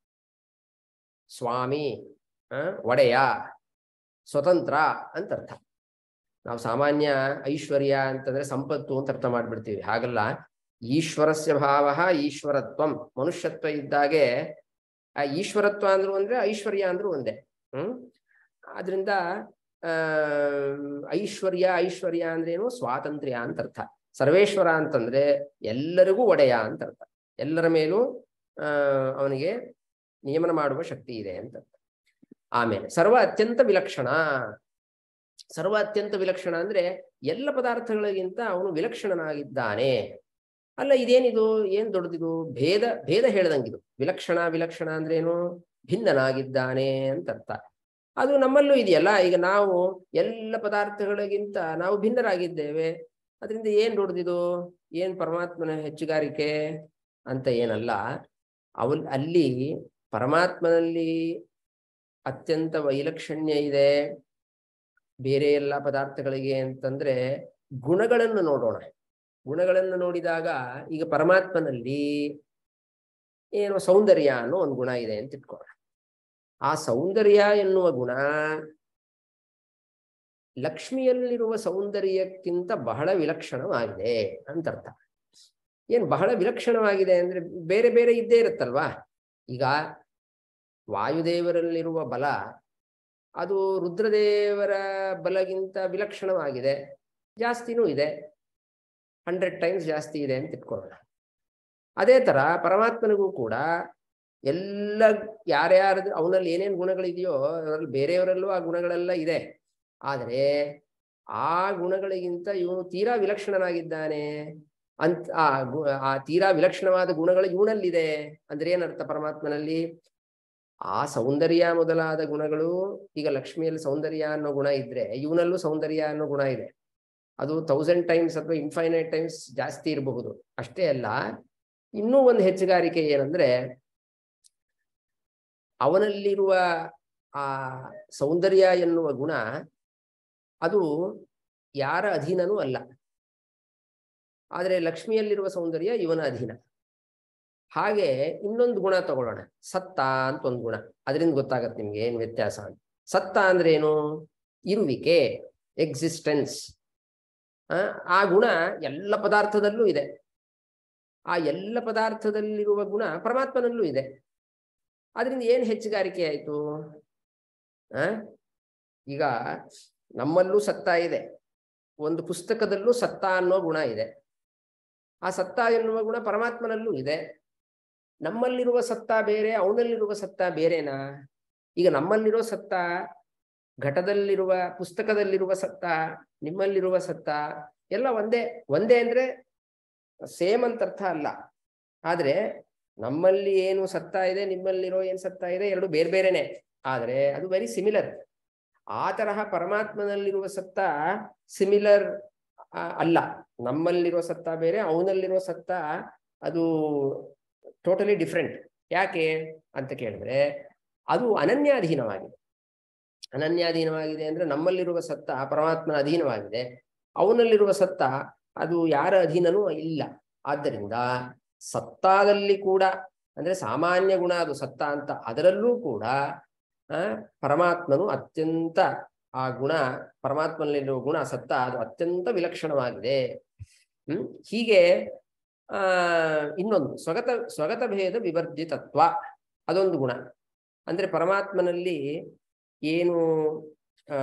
ಸ್ವಾಮಿ ಆ, ಒಡೆಯ ಸ್ವತಂತ್ರ ಅಂತ ಅರ್ಥ ನಾವು ಸಾಮಾನ್ಯ ಐಶ್ವರ್ಯ ಅಂತಂದ್ರೆ ಸಂಪತ್ತು ಅಂತ ಅರ್ಥ ಮಾಡ್ಬಿಡ್ತೀವಿ ಹಾಗಲ್ಲ ಈಶ್ವರಸ್ಯ ಭಾವ ಈಶ್ವರತ್ವಂ ಮನುಷ್ಯತ್ವ ಇದ್ದಾಗೆ ಆ ಈಶ್ವರತ್ವ ಅಂದ್ರು ಅಂದ್ರೆ ಐಶ್ವರ್ಯ ಅಂದ್ರು ಒಂದೇ ಹ್ಮ್ ಆದ್ರಿಂದ ಆ ಐಶ್ವರ್ಯ ಐಶ್ವರ್ಯ ಅಂದ್ರೇನು ಸ್ವಾತಂತ್ರ್ಯ ಅಂತ ಅರ್ಥ ಸರ್ವೇಶ್ವರ ಅಂತಂದ್ರೆ ಎಲ್ಲರಿಗೂ ಒಡೆಯ ಅಂತ ಅರ್ಥ ಎಲ್ಲರ ಮೇಲೂ ಆ ಅವನಿಗೆ ನಿಯಮನ ಮಾಡುವ ಶಕ್ತಿ ಇದೆ ಅಂತ ಅರ್ಥ ಆಮೇಲೆ ಸರ್ವ ಅತ್ಯಂತ ವಿಲಕ್ಷಣ ಸರ್ವ ಅತ್ಯಂತ ವಿಲಕ್ಷಣ ಅಂದ್ರೆ ಎಲ್ಲ ಪದಾರ್ಥಗಳಿಗಿಂತ ಅವನು ವಿಲಕ್ಷಣನಾಗಿದ್ದಾನೆ ಅಲ್ಲ ಇದೇನಿದು ಏನ್ ದೊಡ್ಡದಿದು ಭೇದ ಭೇದ ಹೇಳ್ದಂಗಿದು ವಿಲಕ್ಷಣ ವಿಲಕ್ಷಣ ಅಂದ್ರೇನು ಭಿನ್ನನಾಗಿದ್ದಾನೆ ಅಂತ ಅರ್ಥ ಅದು ನಮ್ಮಲ್ಲೂ ಇದೆಯಲ್ಲ ಈಗ ನಾವು ಎಲ್ಲ ಪದಾರ್ಥಗಳಿಗಿಂತ ನಾವು ಭಿನ್ನರಾಗಿದ್ದೇವೆ ಅದರಿಂದ ಏನ್ ದೊಡ್ಡದಿದು ಏನ್ ಪರಮಾತ್ಮನ ಹೆಚ್ಚುಗಾರಿಕೆ ಅಂತ ಏನಲ್ಲ ಅವಲ್ ಅಲ್ಲಿ ಪರಮಾತ್ಮನಲ್ಲಿ ಅತ್ಯಂತ ವೈಲಕ್ಷಣ್ಯ ಇದೆ ಬೇರೆ ಎಲ್ಲ ಪದಾರ್ಥಗಳಿಗೆ ಅಂತಂದ್ರೆ ಗುಣಗಳನ್ನು ನೋಡೋಣ ಗುಣಗಳನ್ನು ನೋಡಿದಾಗ ಈಗ ಪರಮಾತ್ಮನಲ್ಲಿ ಏನು ಸೌಂದರ್ಯ ಅನ್ನೋ ಒಂದು ಗುಣ ಇದೆ ಅಂತ ಇಟ್ಕೊಳ್ಳೋಣ ಆ ಸೌಂದರ್ಯ ಎನ್ನುವ ಗುಣ ಲಕ್ಷ್ಮಿಯಲ್ಲಿರುವ ಸೌಂದರ್ಯಕ್ಕಿಂತ ಬಹಳ ವಿಲಕ್ಷಣವಾಗಿದೆ ಅಂತ ಅರ್ಥ ಏನ್ ಬಹಳ ವಿಲಕ್ಷಣವಾಗಿದೆ ಅಂದ್ರೆ ಬೇರೆ ಬೇರೆ ಇದ್ದೇ ಇರುತ್ತಲ್ವಾ ಈಗ ವಾಯುದೇವರಲ್ಲಿರುವ ಬಲ ಅದು ರುದ್ರದೇವರ ಬಲಗಿಂತ ವಿಲಕ್ಷಣವಾಗಿದೆ ಜಾಸ್ತಿನೂ ಇದೆ ಹಂಡ್ರೆಡ್ ಟೈಮ್ಸ್ ಜಾಸ್ತಿ ಇದೆ ಅಂತ ಇಟ್ಕೊಳ್ಳೋಣ ಅದೇ ತರ ಪರಮಾತ್ಮನಿಗೂ ಕೂಡ ಎಲ್ಲ ಯಾರ್ಯಾರದು ಅವನಲ್ಲಿ ಏನೇನು ಗುಣಗಳಿದೆಯೋ ಅದರಲ್ಲಿ ಬೇರೆಯವರಲ್ಲೂ ಆ ಗುಣಗಳೆಲ್ಲ ಇದೆ ಆದರೆ ಆ ಗುಣಗಳಿಗಿಂತ ಇವನು ತೀರಾ ವಿಲಕ್ಷಣನಾಗಿದ್ದಾನೆ ಅಂತ ಆ ಗು ಆ ತೀರಾ ವಿಲಕ್ಷಣವಾದ ಗುಣಗಳು ಇವನಲ್ಲಿದೆ ಅಂದ್ರೆ ಏನರ್ಥ ಪರಮಾತ್ಮನಲ್ಲಿ ಆ ಸೌಂದರ್ಯ ಮೊದಲಾದ ಗುಣಗಳು ಈಗ ಲಕ್ಷ್ಮಿಯಲ್ಲಿ ಸೌಂದರ್ಯ ಅನ್ನೋ ಗುಣ ಇದ್ರೆ ಇವನಲ್ಲೂ ಸೌಂದರ್ಯ ಅನ್ನೋ ಗುಣ ಇದೆ ಅದು ತೌಸಂಡ್ ಟೈಮ್ಸ್ ಅಥವಾ ಇನ್ಫೈನೈಟ್ ಟೈಮ್ಸ್ ಜಾಸ್ತಿ ಇರಬಹುದು ಅಷ್ಟೇ ಅಲ್ಲ ಇನ್ನೂ ಒಂದು ಹೆಚ್ಚುಗಾರಿಕೆ ಏನಂದ್ರೆ ಅವನಲ್ಲಿರುವ ಆ ಸೌಂದರ್ಯ ಎನ್ನುವ ಗುಣ ಅದು ಯಾರ ಅಧೀನನೂ ಅಲ್ಲ ಆದರೆ ಲಕ್ಷ್ಮಿಯಲ್ಲಿರುವ ಸೌಂದರ್ಯ ಇವನ ಅಧೀನ ಹಾಗೆ ಇನ್ನೊಂದು ಗುಣ ತಗೊಳ್ಳೋಣ ಸತ್ತ ಅಂತ ಒಂದು ಗುಣ ಅದರಿಂದ ಗೊತ್ತಾಗತ್ತೆ ನಿಮ್ಗೆ ಏನು ವ್ಯತ್ಯಾಸ ಅಂತ ಸತ್ತ ಅಂದ್ರೆ ಏನು ಇರುವಿಕೆ ಎಕ್ಸಿಸ್ಟೆನ್ಸ್ ಆ ಗುಣ ಎಲ್ಲ ಪದಾರ್ಥದಲ್ಲೂ ಇದೆ ಆ ಎಲ್ಲ ಪದಾರ್ಥದಲ್ಲಿರುವ ಗುಣ ಪರಮಾತ್ಮನಲ್ಲೂ ಇದೆ ಅದರಿಂದ ಏನು ಹೆಚ್ಚುಗಾರಿಕೆ ಆಯಿತು ಆ ಈಗ ನಮ್ಮಲ್ಲೂ ಸತ್ತ ಇದೆ ಒಂದು ಪುಸ್ತಕದಲ್ಲೂ ಸತ್ತ ಅನ್ನೋ ಗುಣ ಇದೆ ಆ ಸತ್ತ ಎನ್ನುವ ಗುಣ ಪರಮಾತ್ಮನಲ್ಲೂ ಇದೆ ನಮ್ಮಲ್ಲಿರುವ ಸತ್ತ ಬೇರೆ ಅವನಲ್ಲಿರುವ ಸತ್ತ ಬೇರೆನಾ ಈಗ ನಮ್ಮಲ್ಲಿರೋ ಸತ್ತ ಘಟದಲ್ಲಿರುವ ಪುಸ್ತಕದಲ್ಲಿರುವ ಸತ್ತ ನಿಮ್ಮಲ್ಲಿರುವ ಸತ್ತ ಎಲ್ಲ ಒಂದೇ ಒಂದೇ ಅಂದ್ರೆ ಸೇಮ್ ಅಂತ ಅರ್ಥ ಅಲ್ಲ ಆದ್ರೆ ನಮ್ಮಲ್ಲಿ ಏನು ಸತ್ತ ಇದೆ ನಿಮ್ಮಲ್ಲಿರೋ ಏನು ಸತ್ತ ಇದೆ ಎರಡು ಬೇರೆ ಬೇರೆನೆ ಆದ್ರೆ ಅದು ವೆರಿ ಸಿಮಿಲರ್ ಆ ತರಹ ಪರಮಾತ್ಮನಲ್ಲಿರುವ ಸತ್ತ ಸಿಮಿಲರ್ ಅಲ್ಲ ನಮ್ಮಲ್ಲಿರೋ ಸತ್ತ ಬೇರೆ ಅವನಲ್ಲಿರೋ ಸತ್ತ ಅದು ಟೋಟಲಿ ಡಿಫ್ರೆಂಟ್ ಯಾಕೆ ಅಂತ ಕೇಳಿದ್ರೆ ಅದು ಅನನ್ಯಾಧೀನವಾಗಿದೆ ಅನನ್ಯಾಧೀನವಾಗಿದೆ ಅಂದ್ರೆ ನಮ್ಮಲ್ಲಿರುವ ಸತ್ತ ಪರಮಾತ್ಮನ ಅಧೀನವಾಗಿದೆ ಅವನಲ್ಲಿರುವ ಸತ್ತ ಅದು ಯಾರ ಅಧೀನನೂ ಇಲ್ಲ ಆದ್ದರಿಂದ ಸತ್ತಾದಲ್ಲಿ ಕೂಡ ಅಂದ್ರೆ ಸಾಮಾನ್ಯ ಗುಣ ಅದು ಸತ್ತ ಅಂತ ಅದರಲ್ಲೂ ಕೂಡ ಆ ಪರಮಾತ್ಮನು ಅತ್ಯಂತ ಆ ಗುಣ ಪರಮಾತ್ಮನಲ್ಲಿರುವ ಗುಣ ಸತ್ತ ಅದು ಅತ್ಯಂತ ವಿಲಕ್ಷಣವಾಗಿದೆ ಹ್ಮ್ ಹೀಗೆ ಆ ಇನ್ನೊಂದು ಸ್ವಗತ ಸ್ವಗತ ಭೇದ ವಿವರ್ಜಿತತ್ವ ಅದೊಂದು ಗುಣ ಅಂದ್ರೆ ಪರಮಾತ್ಮನಲ್ಲಿ ಏನು ಆ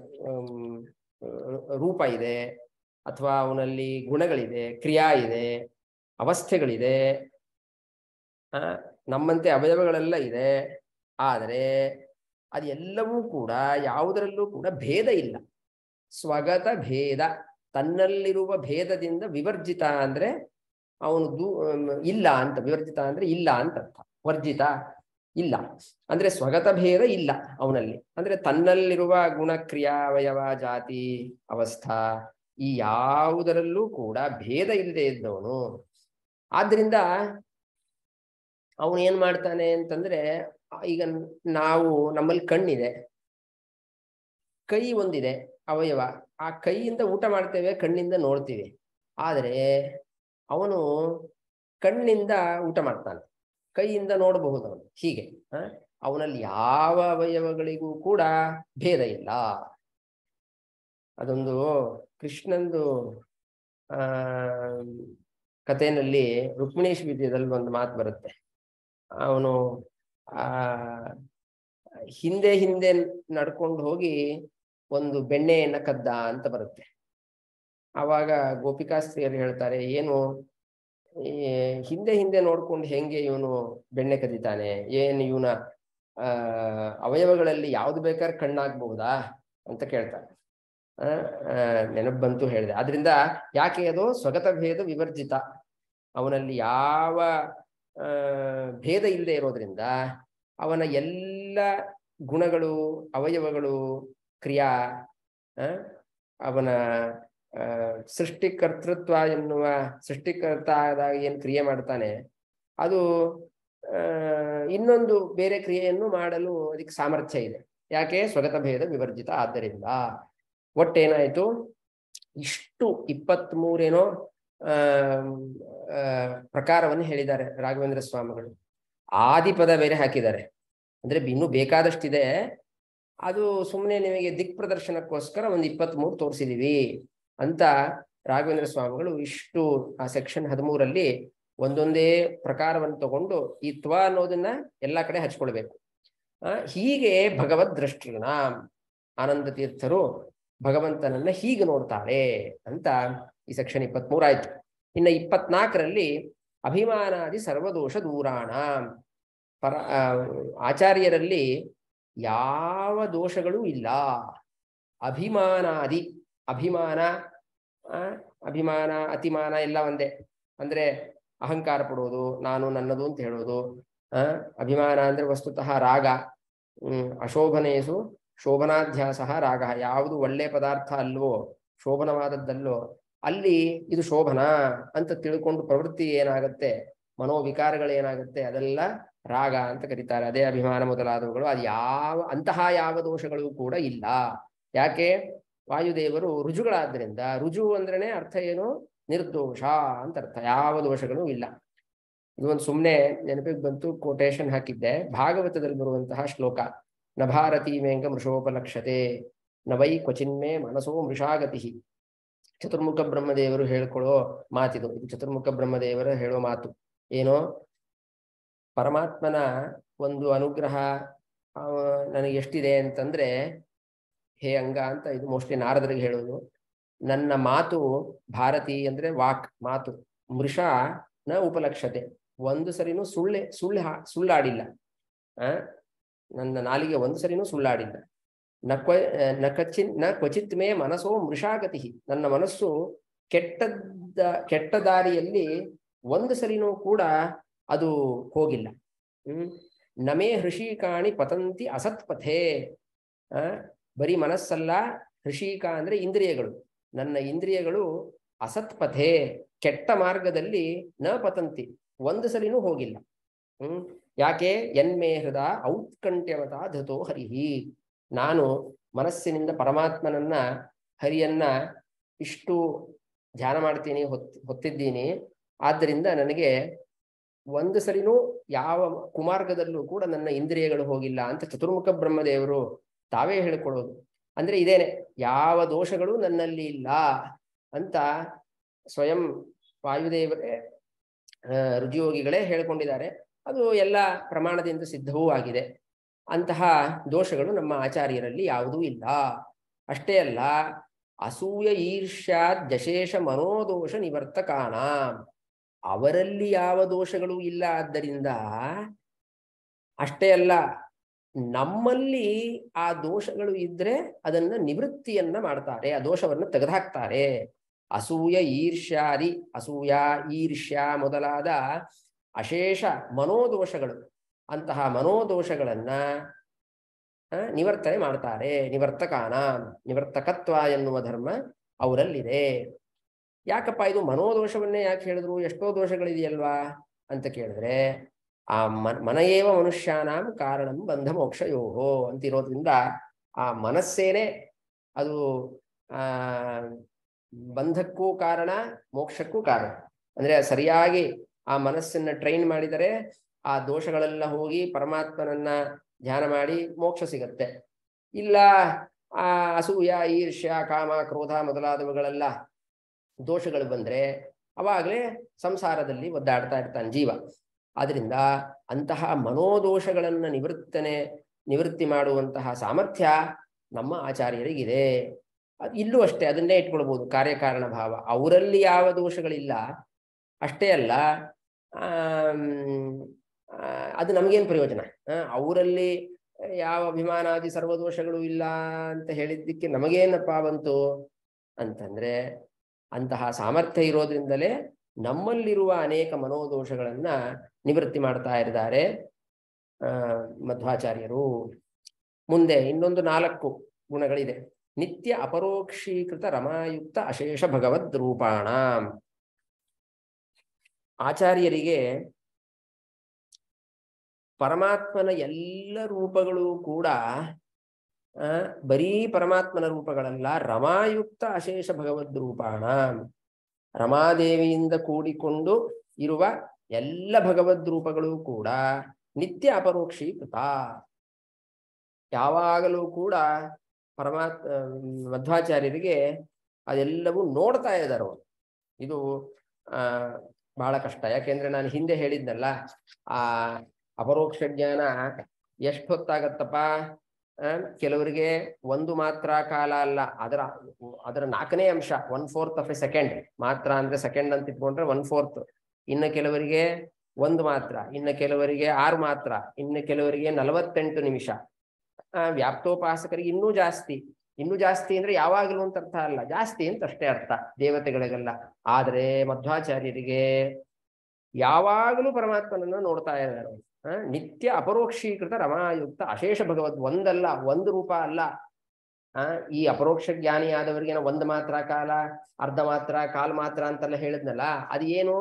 ರೂಪ ಇದೆ ಅಥವಾ ಅವನಲ್ಲಿ ಗುಣಗಳಿದೆ ಕ್ರಿಯಾ ಇದೆ ಅವಸ್ಥೆಗಳಿದೆ ಆ ನಮ್ಮಂತೆ ಅವಯವಗಳೆಲ್ಲ ಇದೆ ಆದರೆ ಅದೆಲ್ಲವೂ ಕೂಡ ಯಾವುದರಲ್ಲೂ ಕೂಡ ಭೇದ ಇಲ್ಲ ಸ್ವಗತ ಭೇದ ತನ್ನಲ್ಲಿರುವ ಭೇದದಿಂದ ವಿವರ್ಜಿತ ಅಂದ್ರೆ ಅವನು ದೂ ಇಲ್ಲ ಅಂತ ವಿವರ್ಜಿತ ಅಂದ್ರೆ ಇಲ್ಲ ಅಂತ ಅರ್ಥ ವರ್ಜಿತ ಇಲ್ಲ ಅಂದ್ರೆ ಸ್ವಗತ ಭೇದ ಇಲ್ಲ ಅವನಲ್ಲಿ ಅಂದ್ರೆ ತನ್ನಲ್ಲಿರುವ ಗುಣಕ್ರಿಯಾವಯವ ಜಾತಿ ಅವಸ್ಥಾ ಈ ಯಾವುದರಲ್ಲೂ ಕೂಡ ಭೇದ ಇಲ್ಲದೆ ಇದ್ದವನು ಆದ್ರಿಂದ ಅವನು ಏನ್ ಮಾಡ್ತಾನೆ ಅಂತಂದ್ರೆ ಈಗ ನಾವು ನಮ್ಮಲ್ಲಿ ಕಣ್ಣಿದೆ ಕೈ ಒಂದಿದೆ ಅವಯವ ಆ ಕೈಯಿಂದ ಊಟ ಮಾಡ್ತೇವೆ ಕಣ್ಣಿಂದ ನೋಡ್ತೀವಿ ಆದರೆ ಅವನು ಕಣ್ಣಿಂದ ಊಟ ಮಾಡ್ತಾನೆ ಕೈಯಿಂದ ನೋಡಬಹುದು ಅವನು ಹೀಗೆ ಅವನಲ್ಲಿ ಯಾವ ಅವಯವಗಳಿಗೂ ಕೂಡ ಭೇದ ಇಲ್ಲ ಅದೊಂದು ಕೃಷ್ಣಂದು ಆ ಕಥೆಯಲ್ಲಿ ರುಕ್ಮಿಣೇಶ್ ವಿದ್ಯದಲ್ಲಿ ಒಂದು ಮಾತು ಬರುತ್ತೆ ಅವನು ಆ ಹಿಂದೆ ಹಿಂದೆ ನಡ್ಕೊಂಡು ಹೋಗಿ ಒಂದು ಬೆಣ್ಣೆಯನ್ನ ಕದ್ದ ಅಂತ ಬರುತ್ತೆ ಆವಾಗ ಗೋಪಿಕಾಸ್ತ್ರೀಯರು ಹೇಳ್ತಾರೆ ಏನು ಹಿಂದೆ ಹಿಂದೆ ನೋಡ್ಕೊಂಡು ಹೆಂಗೆ ಇವನು ಬೆಣ್ಣೆ ಕದಿತಾನೆ ಏನು ಇವನ ಆ ಅವಯವಗಳಲ್ಲಿ ಯಾವ್ದು ಬೇಕಾದ್ರೆ ಕಣ್ಣಾಗ್ಬಹುದಾ ಅಂತ ಕೇಳ್ತಾರೆ ನೆನಪು ಬಂತು ಹೇಳಿದೆ ಆದ್ರಿಂದ ಯಾಕೆ ಅದು ಸ್ವಗತ ಭೇದ ವಿವರ್ಜಿತ ಅವನಲ್ಲಿ ಯಾವ ಭೇದ ಇಲ್ಲದೆ ಇರೋದ್ರಿಂದ ಅವನ ಎಲ್ಲ ಗುಣಗಳು ಅವಯವಗಳು ಕ್ರಿಯಾ ಅವನ ಸೃಷ್ಟಿಕರ್ತೃತ್ವ ಎನ್ನುವ ಸೃಷ್ಟಿಕರ್ತ ಆದಾಗ ಏನು ಕ್ರಿಯೆ ಮಾಡ್ತಾನೆ ಅದು ಇನ್ನೊಂದು ಬೇರೆ ಕ್ರಿಯೆಯನ್ನು ಮಾಡಲು ಅದಕ್ಕೆ ಸಾಮರ್ಥ್ಯ ಇದೆ ಯಾಕೆ ಸ್ವಗತ ಭೇದ ವಿವರ್ಜಿತ ಆದ್ದರಿಂದ ಒಟ್ಟೇನಾಯ್ತು ಇಷ್ಟು ಇಪ್ಪತ್ತ್ ಮೂರೇನೋ ಆ ಪ್ರಕಾರವನ್ನು ಹೇಳಿದ್ದಾರೆ ರಾಘವೇಂದ್ರ ಸ್ವಾಮಿಗಳು ಆದಿಪದ ಬೇರೆ ಹಾಕಿದ್ದಾರೆ ಅಂದ್ರೆ ಇನ್ನೂ ಬೇಕಾದಷ್ಟಿದೆ ಅದು ಸುಮ್ಮನೆ ನಿಮಗೆ ದಿಕ್ ಪ್ರದರ್ಶನಕ್ಕೋಸ್ಕರ ಒಂದು ಇಪ್ಪತ್ತ್ಮೂರು ತೋರಿಸಿದೀವಿ ಅಂತ ರಾಘವೇಂದ್ರ ಸ್ವಾಮಿಗಳು ಇಷ್ಟು ಆ ಸೆಕ್ಷನ್ ಹದಿಮೂರಲ್ಲಿ ಒಂದೊಂದೇ ಪ್ರಕಾರವನ್ನು ತಗೊಂಡು ಈ ತ್ವ ಅನ್ನೋದನ್ನ ಎಲ್ಲಾ ಕಡೆ ಹಚ್ಕೊಳ್ಬೇಕು ಆ ಹೀಗೆ ಭಗವದ್ ದೃಷ್ಟಿನ ಆನಂದ ತೀರ್ಥರು ಭಗವಂತನನ್ನ ಹೀಗೆ ನೋಡ್ತಾರೆ ಅಂತ ಈ ಸೆಕ್ಷನ್ ಇಪ್ಪತ್ಮೂರು ಆಯ್ತು ಇನ್ನ ಇಪ್ಪತ್ನಾಲ್ಕರಲ್ಲಿ ಅಭಿಮಾನಾದಿ ಸರ್ವದೋಷ ದೂರಾಣ ಪರ ಆಚಾರ್ಯರಲ್ಲಿ ಯಾವ ದೋಷಗಳೂ ಇಲ್ಲ ಅಭಿಮಾನಾದಿ ಅಭಿಮಾನ ಅಭಿಮಾನ ಅತಿಮಾನ ಎಲ್ಲ ಒಂದೇ ಅಂದ್ರೆ ಅಹಂಕಾರ ಪಡೋದು ನಾನು ನನ್ನದು ಅಂತ ಹೇಳೋದು ಆ ಅಭಿಮಾನ ಅಂದ್ರೆ ವಸ್ತುತಃ ರಾಗ ಹ್ಮ್ ಅಶೋಭನೇಸು ಶೋಭನಾಧ್ಯಾಸ ರಾಗ ಯಾವುದು ಒಳ್ಳೆ ಪದಾರ್ಥ ಅಲ್ವೋ ಶೋಭನವಾದದ್ದಲ್ಲೋ ಅಲ್ಲಿ ಇದು ಶೋಭನ ಅಂತ ತಿಳ್ಕೊಂಡು ಪ್ರವೃತ್ತಿ ಏನಾಗತ್ತೆ ಮನೋವಿಕಾರಗಳೇನಾಗುತ್ತೆ ಅದೆಲ್ಲ ರಾಗ ಅಂತ ಕರೀತಾರೆ ಅದೇ ಅಭಿಮಾನ ಮೊದಲಾದವುಗಳು ಅದು ಯಾವ ಅಂತಹ ಯಾವ ದೋಷಗಳು ಕೂಡ ಇಲ್ಲ ಯಾಕೆ ವಾಯುದೇವರು ರುಜುಗಳಾದ್ರಿಂದ ರುಜು ಅಂದ್ರೇನೆ ಅರ್ಥ ಏನು ನಿರ್ದೋಷ ಅಂತ ಅರ್ಥ ಯಾವ ದೋಷಗಳು ಇಲ್ಲ ಇದು ಒಂದು ಸುಮ್ಮನೆ ನೆನಪಿಗೆ ಬಂತು ಕೊಟೇಶನ್ ಹಾಕಿದ್ದೆ ಭಾಗವತದಲ್ಲಿ ಬರುವಂತಹ ಶ್ಲೋಕ ನ ಭಾರತೀ ಮೇಂಗ ಮೃಷೋಪಲಕ್ಷತೆ ನ ವೈ ಕ್ವಚಿನ್ಮೇ ಮನಸೋ ಮೃಷಾಗತಿ ಚತುರ್ಮುಖ ಬ್ರಹ್ಮದೇವರು ಹೇಳ್ಕೊಳ್ಳೋ ಮಾತಿದು ಇದು ಚತುರ್ಮುಖ ಬ್ರಹ್ಮದೇವರ ಹೇಳೋ ಮಾತು ಏನೋ ಪರಮಾತ್ಮನ ಒಂದು ಅನುಗ್ರಹ ಆ, ನನಗೆ ಎಷ್ಟಿದೆ ಅಂತಂದ್ರೆ ಹೇ ಅಂಗ ಅಂತ ಇದು ಮೋಸ್ಟ್ಲಿ ನಾರದರಿಗೆ ಹೇಳೋದು ನನ್ನ ಮಾತು ಭಾರತಿ ಅಂದ್ರೆ ವಾಕ್ ಮಾತು ಮೃಷ ನ ಉಪಲಕ್ಷತೆ ಒಂದು ಸರಿನೂ ಸುಳ್ಳೆ ಸುಳ್ಳು ಹಾ- ಸುಳ್ಳಾಡಿಲ್ಲ ಆ ನನ್ನ ನಾಲಿಗೆ ಒಂದು ಸರಿನೂ ಸುಳ್ಳಾಡಿಲ್ಲ ನ ಕ್ವ ನ ಕಚಿನ್ ನ ಕ್ವಚಿತ್ ಮೇ ಮನಸ್ಸೋ ಮೃಷಾಗತಿ ನನ್ನ ಮನಸ್ಸು ಕೆಟ್ಟದ್ದ ಕೆಟ್ಟ ದಾರಿಯಲ್ಲಿ ಒಂದು ಸರಿನೂ ಕೂಡ ಅದು ಹೋಗಿಲ್ಲ ಹ್ಮ್ ನಮೇ ಹೃಷಿಕಾಣಿ ಪತಂತಿ ಅಸತ್ಪಥೆ ಆ ಬರೀ ಮನಸ್ಸಲ್ಲ ಹೃಷಿಕ ಅಂದ್ರೆ ಇಂದ್ರಿಯಗಳು ನನ್ನ ಇಂದ್ರಿಯಗಳು ಅಸತ್ಪಥೆ ಕೆಟ್ಟ ಮಾರ್ಗದಲ್ಲಿ ನ ಪತಂತಿ ಒಂದು ಸಲಿನೂ ಹೋಗಿಲ್ಲ ಹ್ಮ್ ಯಾಕೆ ಎನ್ಮೇ ಹೃದ ಔತ್ಕಂಠ್ಯವತ ಧತೋ ಹರಿಹಿ ನಾನು ಮನಸ್ಸಿನಿಂದ ಪರಮಾತ್ಮನನ್ನ ಹರಿಯನ್ನ ಇಷ್ಟು ಧ್ಯಾನ ಮಾಡ್ತೀನಿ ಹೊತ್ ಹೊತ್ತಿದ್ದೀನಿ ಆದ್ದರಿಂದ ನನಗೆ ಒಂದು ಸರಿನೂ ಯಾವ ಕುಮಾರ್ಗದಲ್ಲೂ ಕೂಡ ನನ್ನ ಇಂದ್ರಿಯಗಳು ಹೋಗಿಲ್ಲ ಅಂತ ಚತುರ್ಮುಖ ಬ್ರಹ್ಮದೇವರು ತಾವೇ ಹೇಳ್ಕೊಳ್ಳೋದು ಅಂದ್ರೆ ಇದೇನೆ ಯಾವ ದೋಷಗಳು ನನ್ನಲ್ಲಿ ಇಲ್ಲ ಅಂತ ಸ್ವಯಂ ವಾಯುದೇವರೇ ಆ, ರುಜಿಯೋಗಿಗಳೇ ಹೇಳ್ಕೊಂಡಿದ್ದಾರೆ ಅದು ಎಲ್ಲ ಪ್ರಮಾಣದಿಂದ ಸಿದ್ಧವೂ ಆಗಿದೆ ಅಂತಹ ದೋಷಗಳು ನಮ್ಮ ಆಚಾರ್ಯರಲ್ಲಿ ಯಾವುದೂ ಇಲ್ಲ ಅಷ್ಟೇ ಅಲ್ಲ ಅಸೂಯ ಈರ್ಷ್ಯಾ ದಶೇಷ ಮನೋದೋಷ ನಿವರ್ತಕಾಣ ಅವರಲ್ಲಿ ಯಾವ ದೋಷಗಳು ಇಲ್ಲ ಆದ್ದರಿಂದ ಅಷ್ಟೇ ಅಲ್ಲ ನಮ್ಮಲ್ಲಿ ಆ ದೋಷಗಳು ಇದ್ರೆ ಅದನ್ನ ನಿವೃತ್ತಿಯನ್ನ ಮಾಡ್ತಾರೆ ಆ ದೋಷವನ್ನು ತೆಗೆದುಹಾಕ್ತಾರೆ ಅಸೂಯ ಈರ್ಷ್ಯಾದಿ ಅಸೂಯ ಈರ್ಷ್ಯ ಮೊದಲಾದ ಅಶೇಷ ಮನೋದೋಷಗಳು ಅಂತಹ ಮನೋದೋಷಗಳನ್ನ ಆ, ನಿವರ್ತನೆ ಮಾಡ್ತಾರೆ ನಿವರ್ತಕಾನ ನಿವರ್ತಕತ್ವ ಎನ್ನುವ ಧರ್ಮ ಅವರಲ್ಲಿದೆ ಯಾಕಪ್ಪ ಇದು ಮನೋದೋಷವನ್ನೇ ಯಾಕೆ ಹೇಳಿದ್ರು ಎಷ್ಟೋ ದೋಷಗಳಿದೆಯಲ್ವಾ ಅಂತ ಕೇಳಿದ್ರೆ ಆ ಮನ ಮನಯೇವ ಮನುಷ್ಯಾನಾಂ ಕಾರಣಂ ಬಂಧ ಮೋಕ್ಷಯೋಹೋ ಅಂತಿರೋದ್ರಿಂದ ಆ ಮನಸ್ಸೇನೆ ಅದು ಆ ಬಂಧಕ್ಕೂ ಕಾರಣ ಮೋಕ್ಷಕ್ಕೂ ಕಾರಣ ಅಂದ್ರೆ ಸರಿಯಾಗಿ ಆ ಮನಸ್ಸನ್ನ ಟ್ರೈನ್ ಮಾಡಿದರೆ ಆ ದೋಷಗಳೆಲ್ಲ ಹೋಗಿ ಪರಮಾತ್ಮನನ್ನ ಧ್ಯಾನ ಮಾಡಿ ಮೋಕ್ಷ ಸಿಗತ್ತೆ ಇಲ್ಲ ಆ ಅಸೂಯ ಈರ್ಷ್ಯ ಕಾಮ ಕ್ರೋಧ ಮೊದಲಾದವುಗಳೆಲ್ಲ ದೋಷಗಳು ಬಂದ್ರೆ ಅವಾಗಲೇ ಸಂಸಾರದಲ್ಲಿ ಒದ್ದಾಡ್ತಾ ಇರ್ತಾನೆ ಜೀವ ಆದ್ರಿಂದ ಅಂತಹ ಮನೋದೋಷಗಳನ್ನ ನಿವೃತ್ತನೆ ನಿವೃತ್ತಿ ಮಾಡುವಂತಹ ಸಾಮರ್ಥ್ಯ ನಮ್ಮ ಆಚಾರ್ಯರಿಗಿದೆ ಅದ್ ಇಲ್ಲೂ ಅಷ್ಟೇ ಅದನ್ನೇ ಇಟ್ಕೊಳ್ಬಹುದು ಕಾರ್ಯಕಾರಣ ಭಾವ ಅವರಲ್ಲಿ ಯಾವ ದೋಷಗಳಿಲ್ಲ ಅಷ್ಟೇ ಅಲ್ಲ ಆಮ್, ಆ, ಅದು ನಮಗೇನು ಪ್ರಯೋಜನ ಆ, ಅವರಲ್ಲಿ ಯಾವ ಅಭಿಮಾನಾದಿ ಸರ್ವದೋಷಗಳು ಇಲ್ಲ ಅಂತ ಹೇಳಿದ್ದಕ್ಕೆ ನಮಗೇನಪ್ಪ ಬಂತು ಅಂತಂದ್ರೆ ಅಂತಹ ಸಾಮರ್ಥ್ಯ ಇರೋದ್ರಿಂದಲೇ ನಮ್ಮಲ್ಲಿರುವ ಅನೇಕ ಮನೋದೋಷಗಳನ್ನ ನಿವೃತ್ತಿ ಮಾಡ್ತಾ ಇದ್ದಾರೆ ಆ ಮಧ್ವಾಚಾರ್ಯರು ಮುಂದೆ ಇನ್ನೊಂದು ನಾಲ್ಕು ಗುಣಗಳಿದೆ ನಿತ್ಯ ಅಪರೋಕ್ಷೀಕೃತ ರಮಾಯುಕ್ತ ಅಶೇಷ ಭಗವದ್ ರೂಪಾಣ ಆಚಾರ್ಯರಿಗೆ ಪರಮಾತ್ಮನ ಎಲ್ಲ ರೂಪಗಳು ಕೂಡ ಆ, ಬರೀ ಪರಮಾತ್ಮನ ರೂಪಗಳಲ್ಲ ರಮಾಯುಕ್ತ ಅಶೇಷ ಭಗವದ್ ರೂಪಾಣ ರಮಾದೇವಿಯಿಂದ ಕೂಡಿಕೊಂಡು ಇರುವ ಎಲ್ಲ ಭಗವದ್ ರೂಪಗಳು ಕೂಡ ನಿತ್ಯ ಅಪರೋಕ್ಷೀಕೃತ ಯಾವಾಗಲೂ ಕೂಡ ಪರಮಾತ್ ಮಧ್ವಾಚಾರ್ಯರಿಗೆ ಅದೆಲ್ಲವೂ ನೋಡ್ತಾ ಇದ್ದಾರೆ ಅವರು ಇದು ಆ ಬಹಳ ಕಷ್ಟ ಯಾಕೆಂದ್ರೆ ನಾನು ಹಿಂದೆ ಹೇಳಿದ್ನಲ್ಲ ಆ ಅಪರೋಕ್ಷ ಜ್ಞಾನ ಎಷ್ಟು ಹೊತ್ತಾಗತ್ತಪ್ಪ ಆ, ಕೆಲವರಿಗೆ ಒಂದು ಮಾತ್ರ ಕಾಲ ಅಲ್ಲ ಅದರ ಅದರ ನಾಲ್ಕನೇ ಅಂಶ one fourth of a second ಮಾತ್ರ ಅಂದ್ರೆ ಸೆಕೆಂಡ್ ಅಂತ ಇಟ್ಕೊಂಡ್ರೆ ಒನ್ ಫೋರ್ತ್ ಇನ್ನು ಕೆಲವರಿಗೆ ಒಂದು ಮಾತ್ರ ಇನ್ನು ಕೆಲವರಿಗೆ ಆರು ಮಾತ್ರ ಇನ್ನು ಕೆಲವರಿಗೆ ನಲವತ್ತೆಂಟು ನಿಮಿಷ ಆ, ವ್ಯಾಪ್ತೋಪಾಸಕರಿಗೆ ಇನ್ನೂ ಜಾಸ್ತಿ ಇನ್ನೂ ಜಾಸ್ತಿ ಅಂದ್ರೆ ಯಾವಾಗಲೂ ಅಂತ ಅರ್ಥ ಅಲ್ಲ ಜಾಸ್ತಿ ಅಂತ ಅಷ್ಟೇ ಅರ್ಥ ದೇವತೆಗಳಿಗೆಲ್ಲ ಆದ್ರೆ ಮಧ್ವಾಚಾರ್ಯರಿಗೆ ಯಾವಾಗಲೂ ಪರಮಾತ್ಮನನ್ನ ನೋಡ್ತಾ ಇದ್ದಾರೆ ಅವ್ರು. ಆ, ನಿತ್ಯ ಅಪರೋಕ್ಷೀಕೃತ ರಮಾಯುಕ್ತ ಅಶೇಷ ಭಗವದ್ ಒಂದಲ್ಲ ಒಂದು ರೂಪ ಅಲ್ಲ ಆ ಈ ಅಪರೋಕ್ಷ ಜ್ಞಾನಿಯಾದವರಿಗೆ ನಾವು ಒಂದು ಮಾತ್ರ ಕಾಲ ಅರ್ಧ ಮಾತ್ರ ಕಾಲ್ ಮಾತ್ರ ಅಂತೆಲ್ಲ ಹೇಳಿದ್ನಲ್ಲ ಅದು ಏನು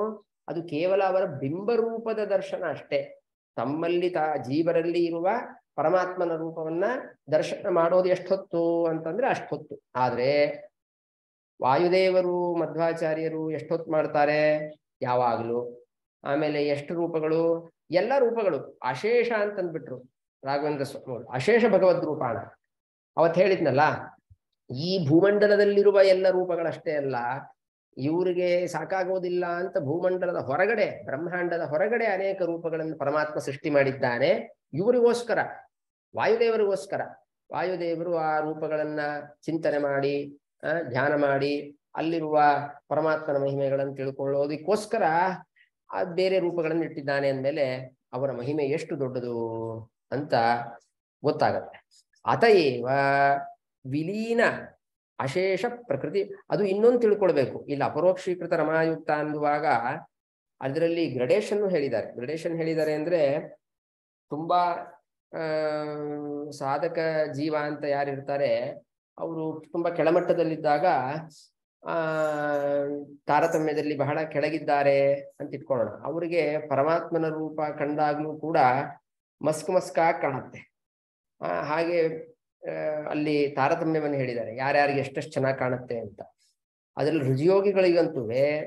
ಅದು ಕೇವಲ ಅವರ ಬಿಂಬರೂಪದ ದರ್ಶನ ಅಷ್ಟೇ ತಮ್ಮಲ್ಲಿ ತಾ ಜೀವರಲ್ಲಿ ಇರುವ ಪರಮಾತ್ಮನ ರೂಪವನ್ನ ದರ್ಶನ ಮಾಡೋದು ಎಷ್ಟೊತ್ತು ಅಂತಂದ್ರೆ ಅಷ್ಟೊತ್ತು ಆದ್ರೆ ವಾಯುದೇವರು ಮಧ್ವಾಚಾರ್ಯರು ಎಷ್ಟೊತ್ತು ಮಾಡ್ತಾರೆ ಯಾವಾಗಲೂ ಆಮೇಲೆ ಎಷ್ಟು ರೂಪಗಳು ಎಲ್ಲ ರೂಪಗಳು ಅಶೇಷ ಅಂತಂದ್ಬಿಟ್ರು ರಾಘವೇಂದ್ರ ಸ್ವಾಮಿ ಅಶೇಷ ಭಗವದ್ ರೂಪಾಣ ಅವತ್ ಹೇಳಿದ್ನಲ್ಲ ಈ ಭೂಮಂಡಲದಲ್ಲಿರುವ ಎಲ್ಲ ರೂಪಗಳಷ್ಟೇ ಅಲ್ಲ ಇವರಿಗೆ ಸಾಕಾಗೋದಿಲ್ಲ ಅಂತ ಭೂಮಂಡಲದ ಹೊರಗಡೆ ಬ್ರಹ್ಮಾಂಡದ ಹೊರಗಡೆ ಅನೇಕ ರೂಪಗಳನ್ನು ಪರಮಾತ್ಮ ಸೃಷ್ಟಿ ಮಾಡಿದ್ದಾನೆ ಇವರಿಗೋಸ್ಕರ ವಾಯುದೇವರಿಗೋಸ್ಕರ ವಾಯುದೇವರು ಆ ರೂಪಗಳನ್ನ ಚಿಂತನೆ ಮಾಡಿ ಆ, ಧ್ಯಾನ ಮಾಡಿ ಅಲ್ಲಿರುವ ಪರಮಾತ್ಮನ ಮಹಿಮೆಗಳನ್ನು ತಿಳ್ಕೊಳ್ಳೋದಕ್ಕೋಸ್ಕರ ಆ ಬೇರೆ ರೂಪಗಳನ್ನು ಇಟ್ಟಿದ್ದಾನೆ ಅಂದಮೇಲೆ ಅವರ ಮಹಿಮೆ ಎಷ್ಟು ದೊಡ್ಡದು ಅಂತ ಗೊತ್ತಾಗತ್ತೆ ಅತಏವ ವಿಲೀನ ಅಶೇಷ ಪ್ರಕೃತಿ ಅದು ಇನ್ನೊಂದು ತಿಳ್ಕೊಳ್ಬೇಕು ಇಲ್ಲಿ ಅಪರೋಕ್ಷೀಕೃತ ರಮಾಯುಕ್ತ ಅನ್ನುವಾಗ ಅದರಲ್ಲಿ ಗ್ರಡೇಷನ್ ಹೇಳಿದ್ದಾರೆ ಗ್ರಡೇಷನ್ ಹೇಳಿದ್ದಾರೆ ಅಂದ್ರೆ ತುಂಬಾ ಆ ಸಾಧಕ ಜೀವ ಅಂತ ಯಾರಿರ್ತಾರೆ ಅವರು ತುಂಬಾ ಕೆಳಮಟ್ಟದಲ್ಲಿದ್ದಾಗ ಆ ತಾರತಮ್ಯದಲ್ಲಿ ಬಹಳ ಕೆಳಗಿದ್ದಾರೆ ಅಂತ ಇಟ್ಕೊಳ್ಳೋಣ ಅವರಿಗೆ ಪರಮಾತ್ಮನ ರೂಪ ಕಂಡಾಗ್ಲೂ ಕೂಡ ಮಸ್ಕ್ ಮಸ್ಕಾಗಿ ಕಾಣುತ್ತೆ ಆ ಹಾಗೆ ಆ, ಅಲ್ಲಿ ತಾರತಮ್ಯವನ್ನು ಹೇಳಿದ್ದಾರೆ ಯಾರ್ಯಾರಿಗೆ ಎಷ್ಟೆಷ್ಟು ಚೆನ್ನಾಗಿ ಕಾಣುತ್ತೆ ಅಂತ ಅದರಲ್ಲಿ ರುಜಿಯೋಗಿಗಳಿಗಂತೂ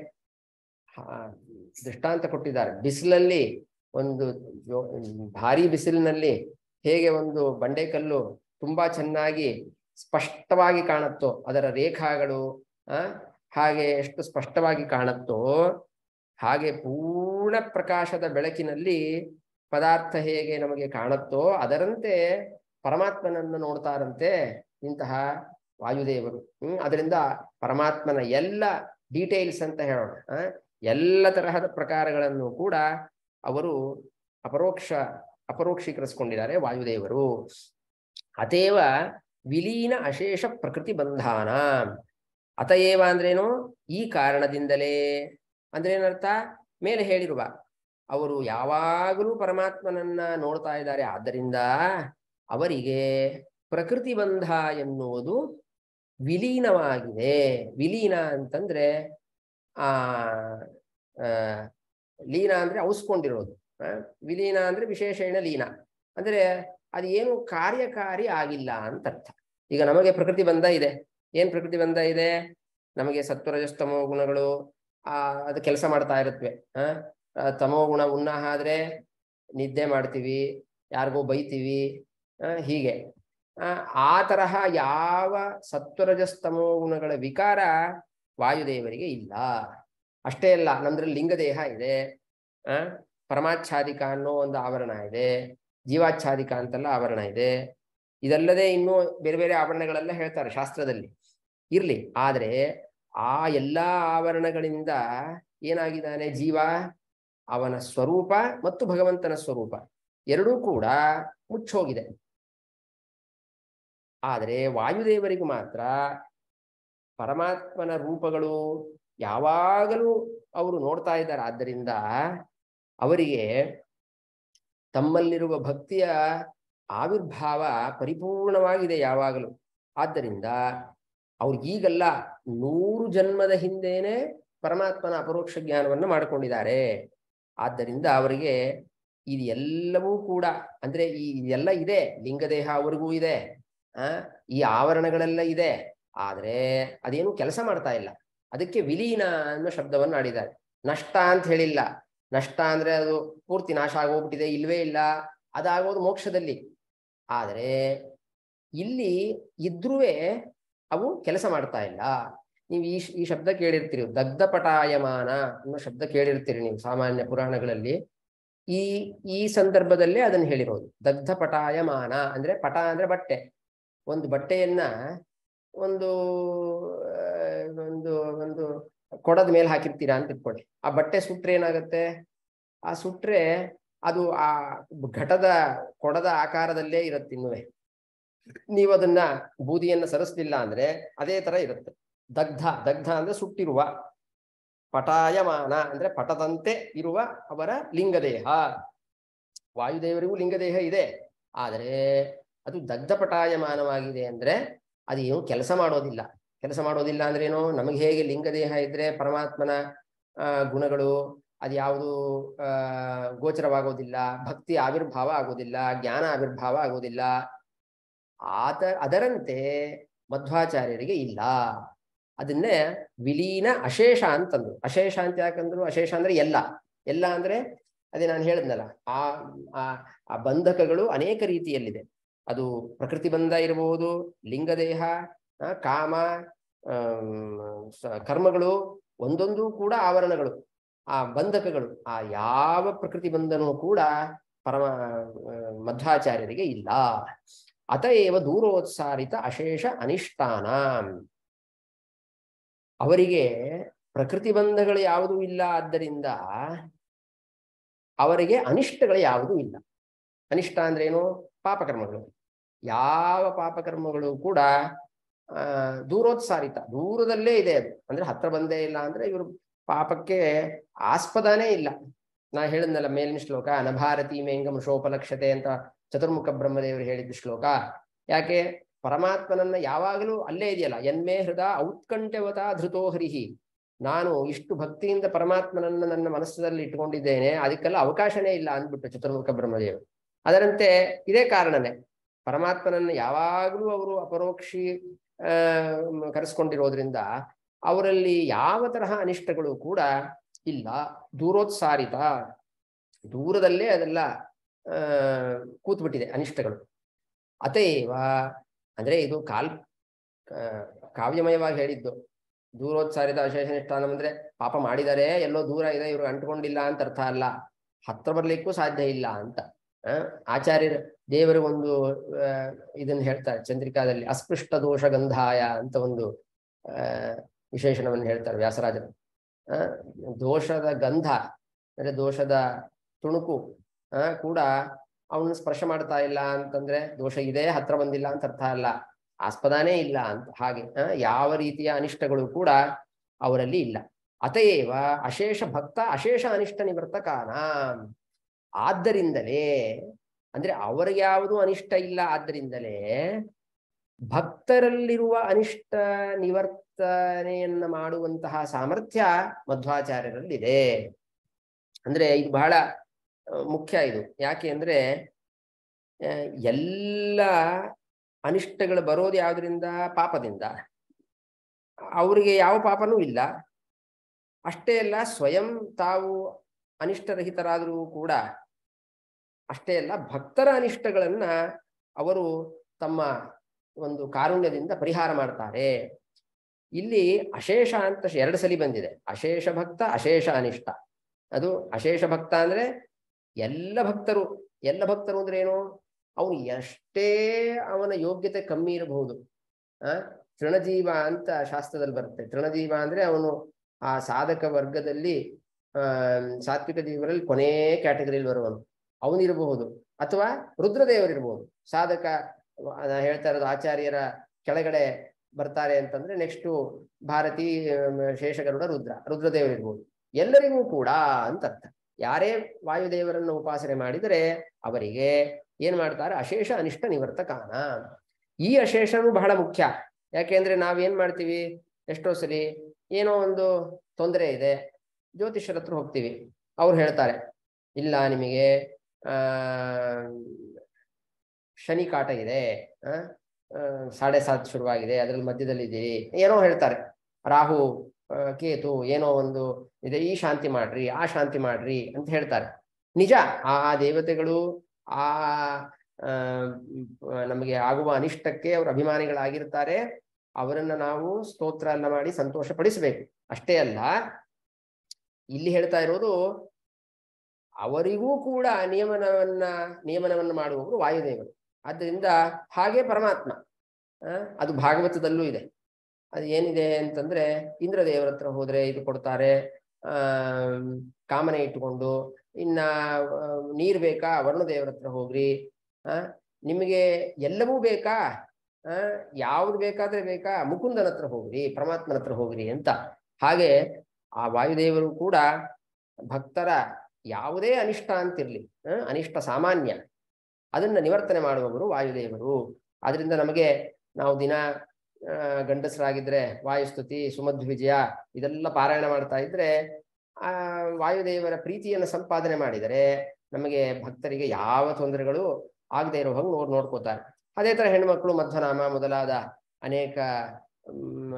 ದೃಷ್ಟಾಂತ ಕೊಟ್ಟಿದ್ದಾರೆ ಬಿಸಿಲಲ್ಲಿ ಒಂದು ಜೋ- ಭಾರಿ ಬಿಸಿಲಿನಲ್ಲಿ ಹೇಗೆ ಒಂದು ಬಂಡೆಕಲ್ಲು ತುಂಬಾ ಚೆನ್ನಾಗಿ ಸ್ಪಷ್ಟವಾಗಿ ಕಾಣುತ್ತೋ ಅದರ ರೇಖಾಗಳು ಆ ಹಾಗೆ ಎಷ್ಟು ಸ್ಪಷ್ಟವಾಗಿ ಕಾಣುತ್ತೋ ಹಾಗೆ ಪೂರ್ಣ ಪ್ರಕಾಶದ ಬೆಳಕಿನಲ್ಲಿ ಪದಾರ್ಥ ಹೇಗೆ ನಮಗೆ ಕಾಣುತ್ತೋ ಅದರಂತೆ ಪರಮಾತ್ಮನನ್ನು ನೋಡ್ತಾರಂತೆ ಇಂತಹ ವಾಯುದೇವರು ಹ್ಮ್ ಅದರಿಂದ ಪರಮಾತ್ಮನ ಎಲ್ಲ ಡೀಟೇಲ್ಸ್ ಅಂತ ಹೇಳೋಣ ಆ, ಎಲ್ಲ ತರಹದ ಪ್ರಕಾರಗಳನ್ನು ಕೂಡ ಅವರು ಅಪರೋಕ್ಷ ಅಪರೋಕ್ಷೀಕರಿಸಿಕೊಂಡಿದ್ದಾರೆ ವಾಯುದೇವರು ಅತೇವ ವಿಲೀನ ಅಶೇಷ ಪ್ರಕೃತಿ ಬಂಧಾನ ಅತಏವ ಅಂದ್ರೇನು ಈ ಕಾರಣದಿಂದಲೇ ಅಂದ್ರೆ ಏನರ್ಥ ಮೇಲೆ ಹೇಳಿರುವ ಅವರು ಯಾವಾಗಲೂ ಪರಮಾತ್ಮನನ್ನ ನೋಡ್ತಾ ಇದ್ದಾರೆ ಆದ್ದರಿಂದ ಅವರಿಗೆ ಪ್ರಕೃತಿ ಬಂಧ ಎನ್ನುವುದು ವಿಲೀನವಾಗಿದೆ ವಿಲೀನ ಅಂತಂದ್ರೆ ಆ ಆ, ಲೀನ ಅಂದ್ರೆ ಔಸ್ಕೊಂಡಿರೋದು ಆ, ವಿಲೀನ ಅಂದ್ರೆ ವಿಶೇಷಣ ಲೀನ ಅಂದ್ರೆ ಅದು ಏನು ಕಾರ್ಯಕಾರಿ ಆಗಿಲ್ಲ ಅಂತ ಅರ್ಥ ಈಗ ನಮಗೆ ಪ್ರಕೃತಿ ಬಂಧ ಇದೆ ಏನ್ ಪ್ರಕೃತಿ ಬಂಧ ಇದೆ ನಮಗೆ ಸತ್ವರಜಸ್ತಮೋ ಗುಣಗಳು ಆ ಅದು ಕೆಲಸ ಮಾಡ್ತಾ ಇರುತ್ತವೆ ಆ ಆ, ತಮೋ ಗುಣ ಉನ್ನಾಹ ಆದ್ರೆ ನಿದ್ದೆ ಮಾಡ್ತೀವಿ ಯಾರಿಗೋ ಬೈತೀವಿ ಆ, ಹೀಗೆ ಆ, ಆ ತರಹ ಯಾವ ಸತ್ವರಜಸ್ತಮೋ ಗುಣಗಳ ವಿಕಾರ ವಾಯುದೇವರಿಗೆ ಇಲ್ಲ ಅಷ್ಟೇ ಅಲ್ಲ ನಮ್ದ್ರಲ್ಲಿ ಲಿಂಗದೇಹ ಇದೆ ಆ ಪರಮಾಚ್ಛಾದಿಕ ಅನ್ನೋ ಒಂದು ಆವರಣ ಇದೆ ಜೀವಾಚ್ಛಾದಿಕ ಅಂತೆಲ್ಲ ಆವರಣ ಇದೆ ಇದಲ್ಲದೆ ಇನ್ನೂ ಬೇರೆ ಬೇರೆ ಆವರಣಗಳೆಲ್ಲ ಹೇಳ್ತಾರೆ ಶಾಸ್ತ್ರದಲ್ಲಿ ಇರ್ಲಿ ಆದ್ರೆ ಆ ಎಲ್ಲಾ ಆವರಣಗಳಿಂದ ಏನಾಗಿದ್ದಾನೆ ಜೀವ ಅವನ ಸ್ವರೂಪ ಮತ್ತು ಭಗವಂತನ ಸ್ವರೂಪ ಎರಡೂ ಕೂಡ ಮುಚ್ಚೋಗಿದೆ ಆದರೆ ವಾಯುದೇವರಿಗೂ ಮಾತ್ರ ಪರಮಾತ್ಮನ ರೂಪಗಳು ಯಾವಾಗಲೂ ಅವರು ನೋಡ್ತಾ ಇದ್ದಾರೆ ಆದ್ದರಿಂದ ಅವರಿಗೆ ತಮ್ಮಲ್ಲಿರುವ ಭಕ್ತಿಯ ಆವಿರ್ಭಾವ ಪರಿಪೂರ್ಣವಾಗಿದೆ ಯಾವಾಗಲೂ ಆದ್ದರಿಂದ ಅವ್ರಿಗೀಗಲ್ಲ ನೂರು ಜನ್ಮದ ಹಿಂದೆನೆ ಪರಮಾತ್ಮನ ಅಪರೋಕ್ಷ ಜ್ಞಾನವನ್ನು ಮಾಡಿಕೊಂಡಿದ್ದಾರೆ ಆದ್ದರಿಂದ ಅವರಿಗೆ ಇದು ಎಲ್ಲವೂ ಕೂಡ ಅಂದ್ರೆ ಈ ಎಲ್ಲ ಇದೆ ಲಿಂಗದೇಹ ಅವ್ರಿಗೂ ಇದೆ ಆ ಈ ಆವರಣಗಳೆಲ್ಲ ಇದೆ ಆದ್ರೆ ಅದೇನು ಕೆಲಸ ಮಾಡ್ತಾ ಇಲ್ಲ ಅದಕ್ಕೆ ವಿಲೀನ ಅನ್ನೋ ಶಬ್ದವನ್ನು ಆಡಿದ್ದಾರೆ ನಷ್ಟ ಅಂತ ಹೇಳಿಲ್ಲ ನಷ್ಟ ಅಂದ್ರೆ ಅದು ಪೂರ್ತಿ ನಾಶ ಆಗೋಗ್ಬಿಟ್ಟಿದೆ ಇಲ್ವೇ ಇಲ್ಲ ಅದಾಗೋದು ಮೋಕ್ಷದಲ್ಲಿ ಆದರೆ ಇಲ್ಲಿ ಇದ್ರುವೆ ಅವು ಕೆಲಸ ಮಾಡ್ತಾ ಇಲ್ಲ ನೀವು ಈ ಈ ಶಬ್ದ ಕೇಳಿರ್ತೀರಿ ದಗ್ಧಪಟಾಯಮಾನ ಅನ್ನೋ ಶಬ್ದ ಕೇಳಿರ್ತೀರಿ ನೀವು ಸಾಮಾನ್ಯ ಪುರಾಣಗಳಲ್ಲಿ ಈ ಈ ಸಂದರ್ಭದಲ್ಲೇ ಅದನ್ನು ಹೇಳಿರೋದು ದಗ್ಧಪಟಾಯಮಾನ ಅಂದ್ರೆ ಪಟ ಅಂದ್ರೆ ಬಟ್ಟೆ ಒಂದು ಬಟ್ಟೆಯನ್ನ ಒಂದು ಆ, ಒಂದು ಒಂದು ಕೊಡದ ಮೇಲೆ ಹಾಕಿರ್ತೀರಾ ಅಂತ ಇಟ್ಕೊಳ್ಳಿ ಆ ಬಟ್ಟೆ ಸುಟ್ರೆ ಏನಾಗತ್ತೆ ಆ ಸುಟ್ರೆ ಅದು ಆ ಘಟದ ಕೊಡದ ಆಕಾರದಲ್ಲೇ ಇರುತ್ತೆ ಇನ್ನುವೆ ನೀವು ಅದನ್ನ ಬೂದಿಯನ್ನ ಸರಿಸ್ಲಿಲ್ಲ ಅಂದ್ರೆ ಅದೇ ತರ ಇರುತ್ತೆ ದಗ್ಧ ದಗ್ಧ ಅಂದ್ರೆ ಸುಟ್ಟಿರುವ ಪಟಾಯಮಾನ ಅಂದ್ರೆ ಪಟದಂತೆ ಇರುವ ಅವರ ಲಿಂಗದೇಹ ವಾಯುದೇವರಿಗೂ ಲಿಂಗದೇಹ ಇದೆ ಆದರೆ ಅದು ದಗ್ಧಪಟಾಯಮಾನವಾಗಿದೆ ಅಂದ್ರೆ ಅದು ಏನು ಕೆಲಸ ಮಾಡೋದಿಲ್ಲ ಕೆಲಸ ಮಾಡೋದಿಲ್ಲ ಅಂದ್ರೆ ಏನು ನಮಗೆ ಹೇಗೆ ಲಿಂಗದೇಹ ಇದ್ರೆ ಪರಮಾತ್ಮನ ಆ, ಗುಣಗಳು ಅದ್ಯಾವುದು ಆ ಗೋಚರವಾಗೋದಿಲ್ಲ ಭಕ್ತಿ ಆವಿರ್ಭಾವ ಆಗೋದಿಲ್ಲ ಜ್ಞಾನ ಆವಿರ್ಭಾವ ಆಗೋದಿಲ್ಲ ಆತ ಅದರಂತೆ ಮಧ್ವಾಚಾರ್ಯರಿಗೆ ಇಲ್ಲ ಅದನ್ನೇ ವಿಲೀನ ಅಶೇಷ ಅಂತಂದ್ರು ಅಶೇಷ ಅಂತ ಯಾಕಂದ್ರು ಅಶೇಷ ಅಂದ್ರೆ ಎಲ್ಲ ಎಲ್ಲ ಅಂದ್ರೆ ಅದೇ ನಾನು ಹೇಳಿದ್ನಲ್ಲ ಆ ಆ- ಆ ಬಂಧಕಗಳು ಅನೇಕ ರೀತಿಯಲ್ಲಿದೆ ಅದು ಪ್ರಕೃತಿ ಬಂಧ ಇರಬಹುದು ಲಿಂಗದೇಹ ಆ, ಕಾಮ ಆಮ್, ಸ- ಕರ್ಮಗಳು ಒಂದೊಂದು ಕೂಡ ಆವರಣಗಳು ಆ ಬಂಧಕಗಳು ಆ ಯಾವ ಪ್ರಕೃತಿ ಬಂಧನೂ ಕೂಡ ಪರಮ ಆ, ಮಧ್ವಾಚಾರ್ಯರಿಗೆ ಇಲ್ಲ ಅತಏವ ದೂರೋತ್ಸಾರಿತ ಅಶೇಷ ಅನಿಷ್ಟಾನ ಅವರಿಗೆ ಪ್ರಕೃತಿ ಬಂಧಗಳು ಯಾವುದೂ ಇಲ್ಲ ಆದ್ದರಿಂದ ಅವರಿಗೆ ಅನಿಷ್ಟಗಳು ಯಾವುದೂ ಇಲ್ಲ ಅನಿಷ್ಟ ಅಂದ್ರೇನು ಪಾಪಕರ್ಮಗಳು ಯಾವ ಪಾಪಕರ್ಮಗಳು ಕೂಡ ಆ ದೂರೋತ್ಸಾರಿತ ದೂರದಲ್ಲೇ ಇದೆ ಅದು ಅಂದ್ರೆ ಹತ್ರ ಬಂದೇ ಇಲ್ಲ ಅಂದ್ರೆ ಇವರು ಪಾಪಕ್ಕೆ ಆಸ್ಪದನೇ ಇಲ್ಲ ನಾ ಹೇಳಿದ್ನಲ್ಲ ಮೇಲಿನ ಶ್ಲೋಕ ಅನಭಾರತಿ ಮೇಂಗ ಮೃಷೋಪಲಕ್ಷತೆ ಅಂತ ಚತುರ್ಮುಖ ಬ್ರಹ್ಮದೇವರು ಹೇಳಿದ ಶ್ಲೋಕ ಯಾಕೆ ಪರಮಾತ್ಮನನ್ನ ಯಾವಾಗಲೂ ಅಲ್ಲೇ ಇದೆಯಲ್ಲ ಎನ್ಮೇ ಹೃದ ಔತ್ಕಂಠವತ ಧೃತೋ ಹರಿಹಿ ನಾನು ಇಷ್ಟು ಭಕ್ತಿಯಿಂದ ಪರಮಾತ್ಮನನ್ನ ನನ್ನ ಮನಸ್ಸಲ್ಲಿ ಇಟ್ಕೊಂಡಿದ್ದೇನೆ ಅದಕ್ಕೆಲ್ಲ ಅವಕಾಶನೇ ಇಲ್ಲ ಅಂದ್ಬಿಟ್ಟು ಚತುರ್ಮುಖ ಬ್ರಹ್ಮದೇವರು ಅದರಂತೆ ಇದೇ ಕಾರಣನೇ ಪರಮಾತ್ಮನನ್ನ ಯಾವಾಗಲೂ ಅವರು ಅಪರೋಕ್ಷಿ ಆ ಕರೆಸ್ಕೊಂಡಿರೋದ್ರಿಂದ ಅವರಲ್ಲಿ ಯಾವ ತರಹ ಅನಿಷ್ಟಗಳು ಕೂಡ ಇಲ್ಲ ದೂರೋತ್ಸಾರಿತ ದೂರದಲ್ಲೇ ಅದೆಲ್ಲ ಆ ಕೂತ್ಬಿಟ್ಟಿದೆ ಅನಿಷ್ಟಗಳು ಅತೇವ ಅಂದ್ರೆ ಇದು ಕಾಲ್ ಆ, ಕಾವ್ಯಮಯವಾಗಿ ಹೇಳಿದ್ದು ದೂರೋತ್ಸಾರಿತ ಅಶೇಷನಿಷ್ಠಾನ ಅಂದ್ರೆ ಪಾಪ ಮಾಡಿದರೆ ಎಲ್ಲೋ ದೂರ ಇದೆ ಇವ್ರು ಅಂಟ್ಕೊಂಡಿಲ್ಲ ಅಂತ ಅರ್ಥ ಅಲ್ಲ ಹತ್ರ ಬರ್ಲಿಕ್ಕೂ ಸಾಧ್ಯ ಇಲ್ಲ ಅಂತ ಆ, ಆಚಾರ್ಯರು ದೇವರು ಒಂದು ಆ, ಇದನ್ನ ಹೇಳ್ತಾರೆ ಚಂದ್ರಿಕಾದಲ್ಲಿ ಅಸ್ಪೃಷ್ಟ ದೋಷ ಗಂಧಾಯ ಅಂತ ಒಂದು ಆ ವಿಶೇಷಣವನ್ನು ಹೇಳ್ತಾರೆ ವ್ಯಾಸರಾಜರು ಆ, ದೋಷದ ಗಂಧ ಅಂದ್ರೆ ದೋಷದ ತುಣುಕು ಆ ಕೂಡ ಅವನು ಸ್ಪರ್ಶ ಮಾಡ್ತಾ ಇಲ್ಲ ಅಂತಂದ್ರೆ ದೋಷ ಇದೆ ಹತ್ರ ಬಂದಿಲ್ಲ ಅಂತ ಅರ್ಥ ಅಲ್ಲ ಆಸ್ಪದಾನೇ ಇಲ್ಲ ಅಂತ ಹಾಗೆ ಆ, ಯಾವ ರೀತಿಯ ಅನಿಷ್ಟಗಳು ಕೂಡ ಅವರಲ್ಲಿ ಇಲ್ಲ ಅತಏವ ಅಶೇಷ ಭಕ್ತ ಅಶೇಷ ಅನಿಷ್ಟ ನಿವರ್ತಕಾನ ಆದ್ದರಿಂದಲೇ ಅಂದ್ರೆ ಅವರಿಗೆ ಯಾವುದು ಅನಿಷ್ಟ ಇಲ್ಲ ಆದ್ದರಿಂದಲೇ ಭಕ್ತರಲ್ಲಿರುವ ಅನಿಷ್ಟ ನಿವರ್ತನೆಯನ್ನ ಮಾಡುವಂತಹ ಸಾಮರ್ಥ್ಯ ಮಧ್ವಾಚಾರ್ಯರಲ್ಲಿದೆ ಅಂದ್ರೆ ಇದು ಬಹಳ ಆ, ಮುಖ್ಯ ಇದು ಯಾಕೆ ಅಂದ್ರೆ ಆ, ಎಲ್ಲ ಅನಿಷ್ಟಗಳು ಬರೋದು ಯಾವುದರಿಂದ ಪಾಪದಿಂದ ಅವರಿಗೆ ಯಾವ ಪಾಪನೂ ಇಲ್ಲ ಅಷ್ಟೇ ಅಲ್ಲ ಸ್ವಯಂ ತಾವು ಅನಿಷ್ಟರಹಿತರಾದರೂ ಕೂಡ ಅಷ್ಟೇ ಅಲ್ಲ ಭಕ್ತರ ಅನಿಷ್ಟಗಳನ್ನ ಅವರು ತಮ್ಮ ಒಂದು ಕಾರುಣ್ಯದಿಂದ ಪರಿಹಾರ ಮಾಡ್ತಾರೆ ಇಲ್ಲಿ ಅಶೇಷ ಅಂತ ಎರಡು ಸಲಿ ಬಂದಿದೆ ಅಶೇಷ ಭಕ್ತ ಅಶೇಷ ಅನಿಷ್ಟ ಅದು ಅಶೇಷ ಭಕ್ತ ಅಂದ್ರೆ ಎಲ್ಲ ಭಕ್ತರು ಎಲ್ಲ ಭಕ್ತರು ಅಂದ್ರೆ ಏನು ಅವನು ಎಷ್ಟೇ ಅವನ ಯೋಗ್ಯತೆ ಕಮ್ಮಿ ಇರಬಹುದು ಆ ತೃಣಜೀವ ಅಂತ ಶಾಸ್ತ್ರದಲ್ಲಿ ಬರುತ್ತೆ ತೃಣಜೀವ ಅಂದ್ರೆ ಅವನು ಆ ಸಾಧಕ ವರ್ಗದಲ್ಲಿ ಆ ಸಾತ್ವಿಕ ಜೀವರಲ್ಲಿ ಕೊನೇ ಕ್ಯಾಟಗರಿಯಲ್ಲಿ ಬರುವನು ಅವನಿರಬಹುದು ಅಥವಾ ರುದ್ರದೇವರಿರ್ಬಹುದು ಸಾಧಕ ನಾ ಹೇಳ್ತಾ ಇರೋದು ಆಚಾರ್ಯರ ಕೆಳಗಡೆ ಬರ್ತಾರೆ ಅಂತಂದ್ರೆ ನೆಕ್ಸ್ಟು ಭಾರತಿ ಆಮ್, ಶೇಷಗರುಡ ರುದ್ರ ರುದ್ರದೇವರಿರ್ಬೋದು ಎಲ್ಲರಿಗೂ ಕೂಡ ಅಂತ ಅರ್ಥ ಯಾರೇ ವಾಯುದೇವರನ್ನು ಉಪಾಸನೆ ಮಾಡಿದರೆ ಅವರಿಗೆ ಏನ್ ಮಾಡ್ತಾರೆ ಅಶೇಷ ಅನಿಷ್ಟ ನಿವರ್ತಕಾನ ಈ ಅಶೇಷನೂ ಬಹಳ ಮುಖ್ಯ ಯಾಕೆಂದ್ರೆ ನಾವೇನ್ ಮಾಡ್ತೀವಿ ಎಷ್ಟೋ ಸಲಿ ಏನೋ ಒಂದು ತೊಂದರೆ ಇದೆ ಜ್ಯೋತಿಷ್ಯರ ಹತ್ರ ಹೋಗ್ತೀವಿ ಅವ್ರು ಹೇಳ್ತಾರೆ ಇಲ್ಲ ನಿಮಗೆ ಆ ಶನಿ ಕಾಟ ಇದೆ ಆ ಆ, ಸಾಡೆ ಸಾತ್ ಶುರುವಾಗಿದೆ ಅದ್ರಲ್ಲಿ ಮಧ್ಯದಲ್ಲಿ ಇದ್ದೀರಿ ಏನೋ ಹೇಳ್ತಾರೆ ರಾಹು ಆ, ಕೇತು ಏನೋ ಒಂದು ಇದೆ ಈ ಶಾಂತಿ ಮಾಡ್ರಿ ಆ ಶಾಂತಿ ಮಾಡ್ರಿ ಅಂತ ಹೇಳ್ತಾರೆ ನಿಜ ಆ ಆ ದೇವತೆಗಳು ಆ ಆ, ಮ್, ನಮಗೆ ಆಗುವ ಅನಿಷ್ಟಕ್ಕೆ ಅವರು ಅಭಿಮಾನಿಗಳಾಗಿರ್ತಾರೆ ಅವರನ್ನ ನಾವು ಸ್ತೋತ್ರ ಎಲ್ಲ ಮಾಡಿ ಸಂತೋಷ ಪಡಿಸಬೇಕು ಅಷ್ಟೇ ಅಲ್ಲ ಇಲ್ಲಿ ಹೇಳ್ತಾ ಇರೋದು ಅವರಿಗೂ ಕೂಡ ನಿಯಮನವನ್ನ ನಿಯಮನವನ್ನು ಮಾಡುವವರು ವಾಯುದೇವರು ಆದ್ದರಿಂದ ಹಾಗೆ ಪರಮಾತ್ಮ ಆ, ಅದು ಭಾಗವತದಲ್ಲೂ ಇದೆ ಅದು ಏನಿದೆ ಅಂತಂದ್ರೆ ಇಂದ್ರದೇವರ ಹತ್ರ ಹೋದ್ರೆ ಇದು ಕೊಡ್ತಾರೆ ಆ ಕಾಮನೆ ಇಟ್ಟುಕೊಂಡು ಇನ್ನ ಆ, ನೀರ್ ಬೇಕಾ ವರುಣದೇವರ ಹತ್ರ ಹೋಗ್ರಿ ಆ ನಿಮಗೆ ಎಲ್ಲವೂ ಬೇಕಾ ಆ ಯಾವ್ದು ಬೇಕಾದ್ರೆ ಬೇಕಾ ಮುಕುಂದನ ಹತ್ರ ಹೋಗ್ರಿ ಪರಮಾತ್ಮನ ಹತ್ರ ಹೋಗ್ರಿ ಅಂತ ಹಾಗೆ ಆ ವಾಯುದೇವರು ಕೂಡ ಭಕ್ತರ ಯಾವುದೇ ಅನಿಷ್ಟ ಅಂತಿರ್ಲಿ ಆ, ಅನಿಷ್ಟ ಸಾಮಾನ್ಯ ಅದನ್ನ ನಿವರ್ತನೆ ಮಾಡುವವರು ವಾಯುದೇವರು ಆದ್ರಿಂದ ನಮಗೆ ನಾವು ದಿನ ಆ, ಗಂಡಸರಾಗಿದ್ರೆ ವಾಯುಸ್ತುತಿ ಸುಮಧ್ವಿಜಯ ಇದೆಲ್ಲ ಪಾರಾಯಣ ಮಾಡ್ತಾ ಇದ್ರೆ ಆ ವಾಯುದೇವರ ಪ್ರೀತಿಯನ್ನು ಸಂಪಾದನೆ ಮಾಡಿದರೆ ನಮಗೆ ಭಕ್ತರಿಗೆ ಯಾವ ತೊಂದರೆಗಳು ಆಗದೆ ಇರೋ ಹಾಗೆ ನೋಡ್ ನೋಡ್ಕೋತಾರೆ ಅದೇ ತರ ಹೆಣ್ಮಕ್ಳು ಮಧ್ವನಾಮ ಮೊದಲಾದ ಅನೇಕ ಮ್,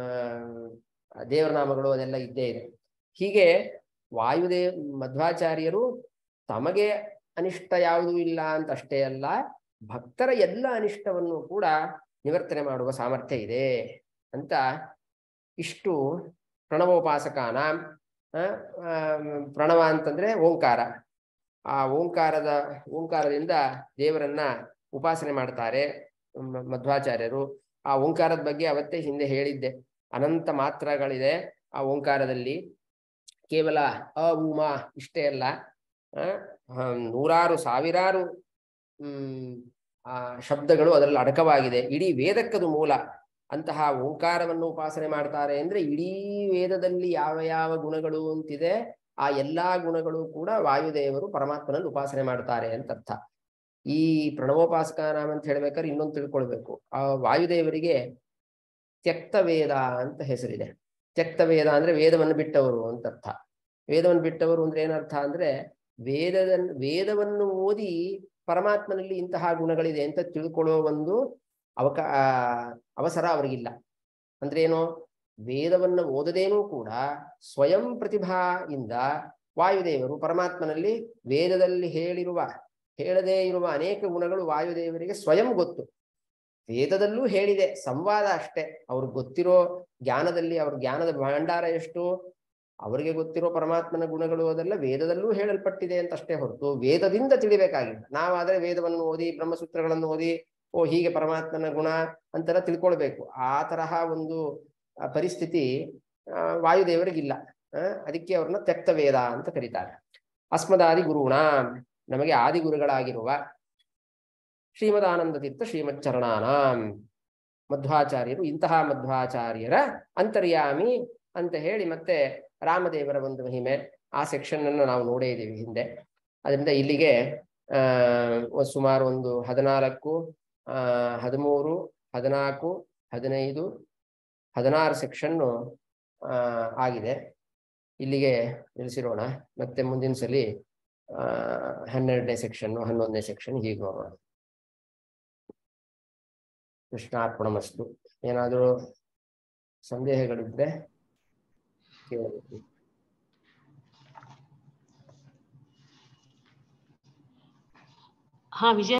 ಆ, ದೇವರ ನಾಮಗಳು ಅದೆಲ್ಲ ಇದ್ದೇ ಇದೆ ಹೀಗೆ ವಾಯುದೇವ್ ಮಧ್ವಾಚಾರ್ಯರು ತಮಗೆ ಅನಿಷ್ಟ ಯಾವುದೂ ಇಲ್ಲ ಅಂತ ಅಷ್ಟೇ ಅಲ್ಲ ಭಕ್ತರ ಎಲ್ಲ ಅನಿಷ್ಟವನ್ನು ಕೂಡ ನಿವರ್ತನೆ ಮಾಡುವ ಸಾಮರ್ಥ್ಯ ಇದೆ ಅಂತ ಇಷ್ಟು ಪ್ರಣವೋಪಾಸಕಾನ ಆ, ಆ, ಪ್ರಣವ ಅಂತಂದ್ರೆ ಓಂಕಾರ ಆ ಓಂಕಾರದ ಓಂಕಾರದಿಂದ ದೇವರನ್ನ ಉಪಾಸನೆ ಮಾಡ್ತಾರೆ ಮ- ಮಧ್ವಾಚಾರ್ಯರು ಆ ಓಂಕಾರದ ಬಗ್ಗೆ ಅವತ್ತೇ ಹಿಂದೆ ಹೇಳಿದ್ದೆ ಅನಂತ ಮಾತ್ರಗಳಿದೆ ಆ ಓಂಕಾರದಲ್ಲಿ ಕೇವಲ ಅ ಉಮ ಇಷ್ಟೇ ಅಲ್ಲ ಆ, ಆ, ನೂರಾರು ಸಾವಿರಾರು ಹ್ಮ್ ಆ ಶಬ್ದಗಳು ಅದರಲ್ಲಿ ಅಡಕವಾಗಿದೆ ಇಡೀ ವೇದಕ್ಕದು ಮೂಲ ಅಂತಹ ಓಂಕಾರವನ್ನು ಉಪಾಸನೆ ಮಾಡ್ತಾರೆ ಅಂದ್ರೆ ಇಡೀ ವೇದದಲ್ಲಿ ಯಾವ ಯಾವ ಗುಣಗಳು ಅಂತಿದೆ ಆ ಎಲ್ಲಾ ಗುಣಗಳು ಕೂಡ ವಾಯುದೇವರು ಪರಮಾತ್ಮನಲ್ಲಿ ಉಪಾಸನೆ ಮಾಡ್ತಾರೆ ಅಂತ ಅರ್ಥ ಈ ಪ್ರಣವೋಪಾಸಕಾನಾಮ ಅಂತ ಹೇಳ್ಬೇಕಾದ್ರೆ ಇನ್ನೊಂದು ತಿಳ್ಕೊಳ್ಬೇಕು ಆ ವಾಯುದೇವರಿಗೆ ತ್ಯಕ್ತ ವೇದ ಅಂತ ಹೆಸರಿದೆ ತ್ಯಕ್ತ ವೇದ ಅಂದ್ರೆ ವೇದವನ್ನು ಬಿಟ್ಟವರು ಅಂತ ಅರ್ಥ ವೇದವನ್ನು ಬಿಟ್ಟವರು ಅಂದ್ರೆ ಏನರ್ಥ ಅಂದ್ರೆ ವೇದದ ವೇದವನ್ನು ಓದಿ ಪರಮಾತ್ಮನಲ್ಲಿ ಇಂತಹ ಗುಣಗಳಿದೆ ಅಂತ ತಿಳ್ಕೊಳ್ಳೋ ಒಂದು ಅವಕ ಆ, ಅವಸರ ಅವರಿಗಿಲ್ಲ ಅಂದ್ರೆ ಏನು ವೇದವನ್ನು ಓದದೇನೂ ಕೂಡ ಸ್ವಯಂ ಪ್ರತಿಭಾಯಿಂದ ವಾಯುದೇವರು ಪರಮಾತ್ಮನಲ್ಲಿ ವೇದದಲ್ಲಿ ಹೇಳಿರುವ ಹೇಳದೇ ಇರುವ ಅನೇಕ ಗುಣಗಳು ವಾಯುದೇವರಿಗೆ ಸ್ವಯಂ ಗೊತ್ತು ವೇದದಲ್ಲೂ ಹೇಳಿದೆ ಸಂವಾದ ಅಷ್ಟೇ ಅವ್ರಿಗೆ ಗೊತ್ತಿರೋ ಜ್ಞಾನದಲ್ಲಿ ಅವ್ರ ಜ್ಞಾನದ ಭಂಡಾರ ಎಷ್ಟು ಅವರಿಗೆ ಗೊತ್ತಿರೋ ಪರಮಾತ್ಮನ ಗುಣಗಳು ಅದೆಲ್ಲ ವೇದದಲ್ಲೂ ಹೇಳಲ್ಪಟ್ಟಿದೆ ಅಂತ ಅಷ್ಟೇ ಹೊರತು ವೇದದಿಂದ ತಿಳಿಬೇಕಾಗಿಲ್ಲ ನಾವಾದ್ರೆ ವೇದವನ್ನು ಓದಿ ಬ್ರಹ್ಮಸೂತ್ರಗಳನ್ನು ಓದಿ ಓ ಹೀಗೆ ಪರಮಾತ್ಮನ ಗುಣ ಅಂತೆಲ್ಲ ತಿಳ್ಕೊಳ್ಬೇಕು ಆ ತರಹ ಒಂದು ಆ, ಪರಿಸ್ಥಿತಿ ಆ, ವಾಯುದೇವರಿಗಿಲ್ಲ ಆ, ಅದಕ್ಕೆ ಅವ್ರನ್ನ ತ್ಯಕ್ತ ವೇದ ಅಂತ ಕರೀತಾರೆ ಅಸ್ಮದಾದಿ ಗುರುಣ ನಮಗೆ ಆದಿಗುರುಗಳಾಗಿರುವ ಶ್ರೀಮದಾನಂದ ತೀರ್ಥ ಶ್ರೀಮಚ್ಚರಣಾನಾಂ ಮಧ್ವಾಚಾರ್ಯರು ಇಂತಹ ಮಧ್ವಾಚಾರ್ಯರ ಅಂತರ್ಯಾಮಿ ಅಂತ ಹೇಳಿ ಮತ್ತೆ ರಾಮದೇವರ ಒಂದು ಮಹಿಮೆ ಆ ಸೆಕ್ಷನ್ ಅನ್ನು ನಾವು ನೋಡೇ ಇದ್ದೀವಿ ಹಿಂದೆ ಅದರಿಂದ ಇಲ್ಲಿಗೆ ಆ ಒಂದ್ ಸುಮಾರು ಒಂದು ಹದಿನಾಲ್ಕು ಆ ಹದಿಮೂರು ಹದಿನಾಲ್ಕು ಹದಿನೈದು ಹದಿನಾರು ಸೆಕ್ಷನ್ನು ಆ ಆಗಿದೆ ಇಲ್ಲಿಗೆ ನಿಲ್ಲಿಸಿರೋಣ ಮತ್ತೆ ಮುಂದಿನ ಸಲಿ ಆ ಹನ್ನೆರಡನೇ ಸೆಕ್ಷನ್ ಹನ್ನೊಂದನೇ ಸೆಕ್ಷನ್ ಹೀಗೆ ನೋಡೋಣ ಕೃಷ್ಣಾರ್ಪಣಮಸ್ತು ಏನಾದರೂ ಸಂದೇಹಗಳಿದ್ರೆ ಕೇಳಬೇಕು ಹಾ ವಿಜಯ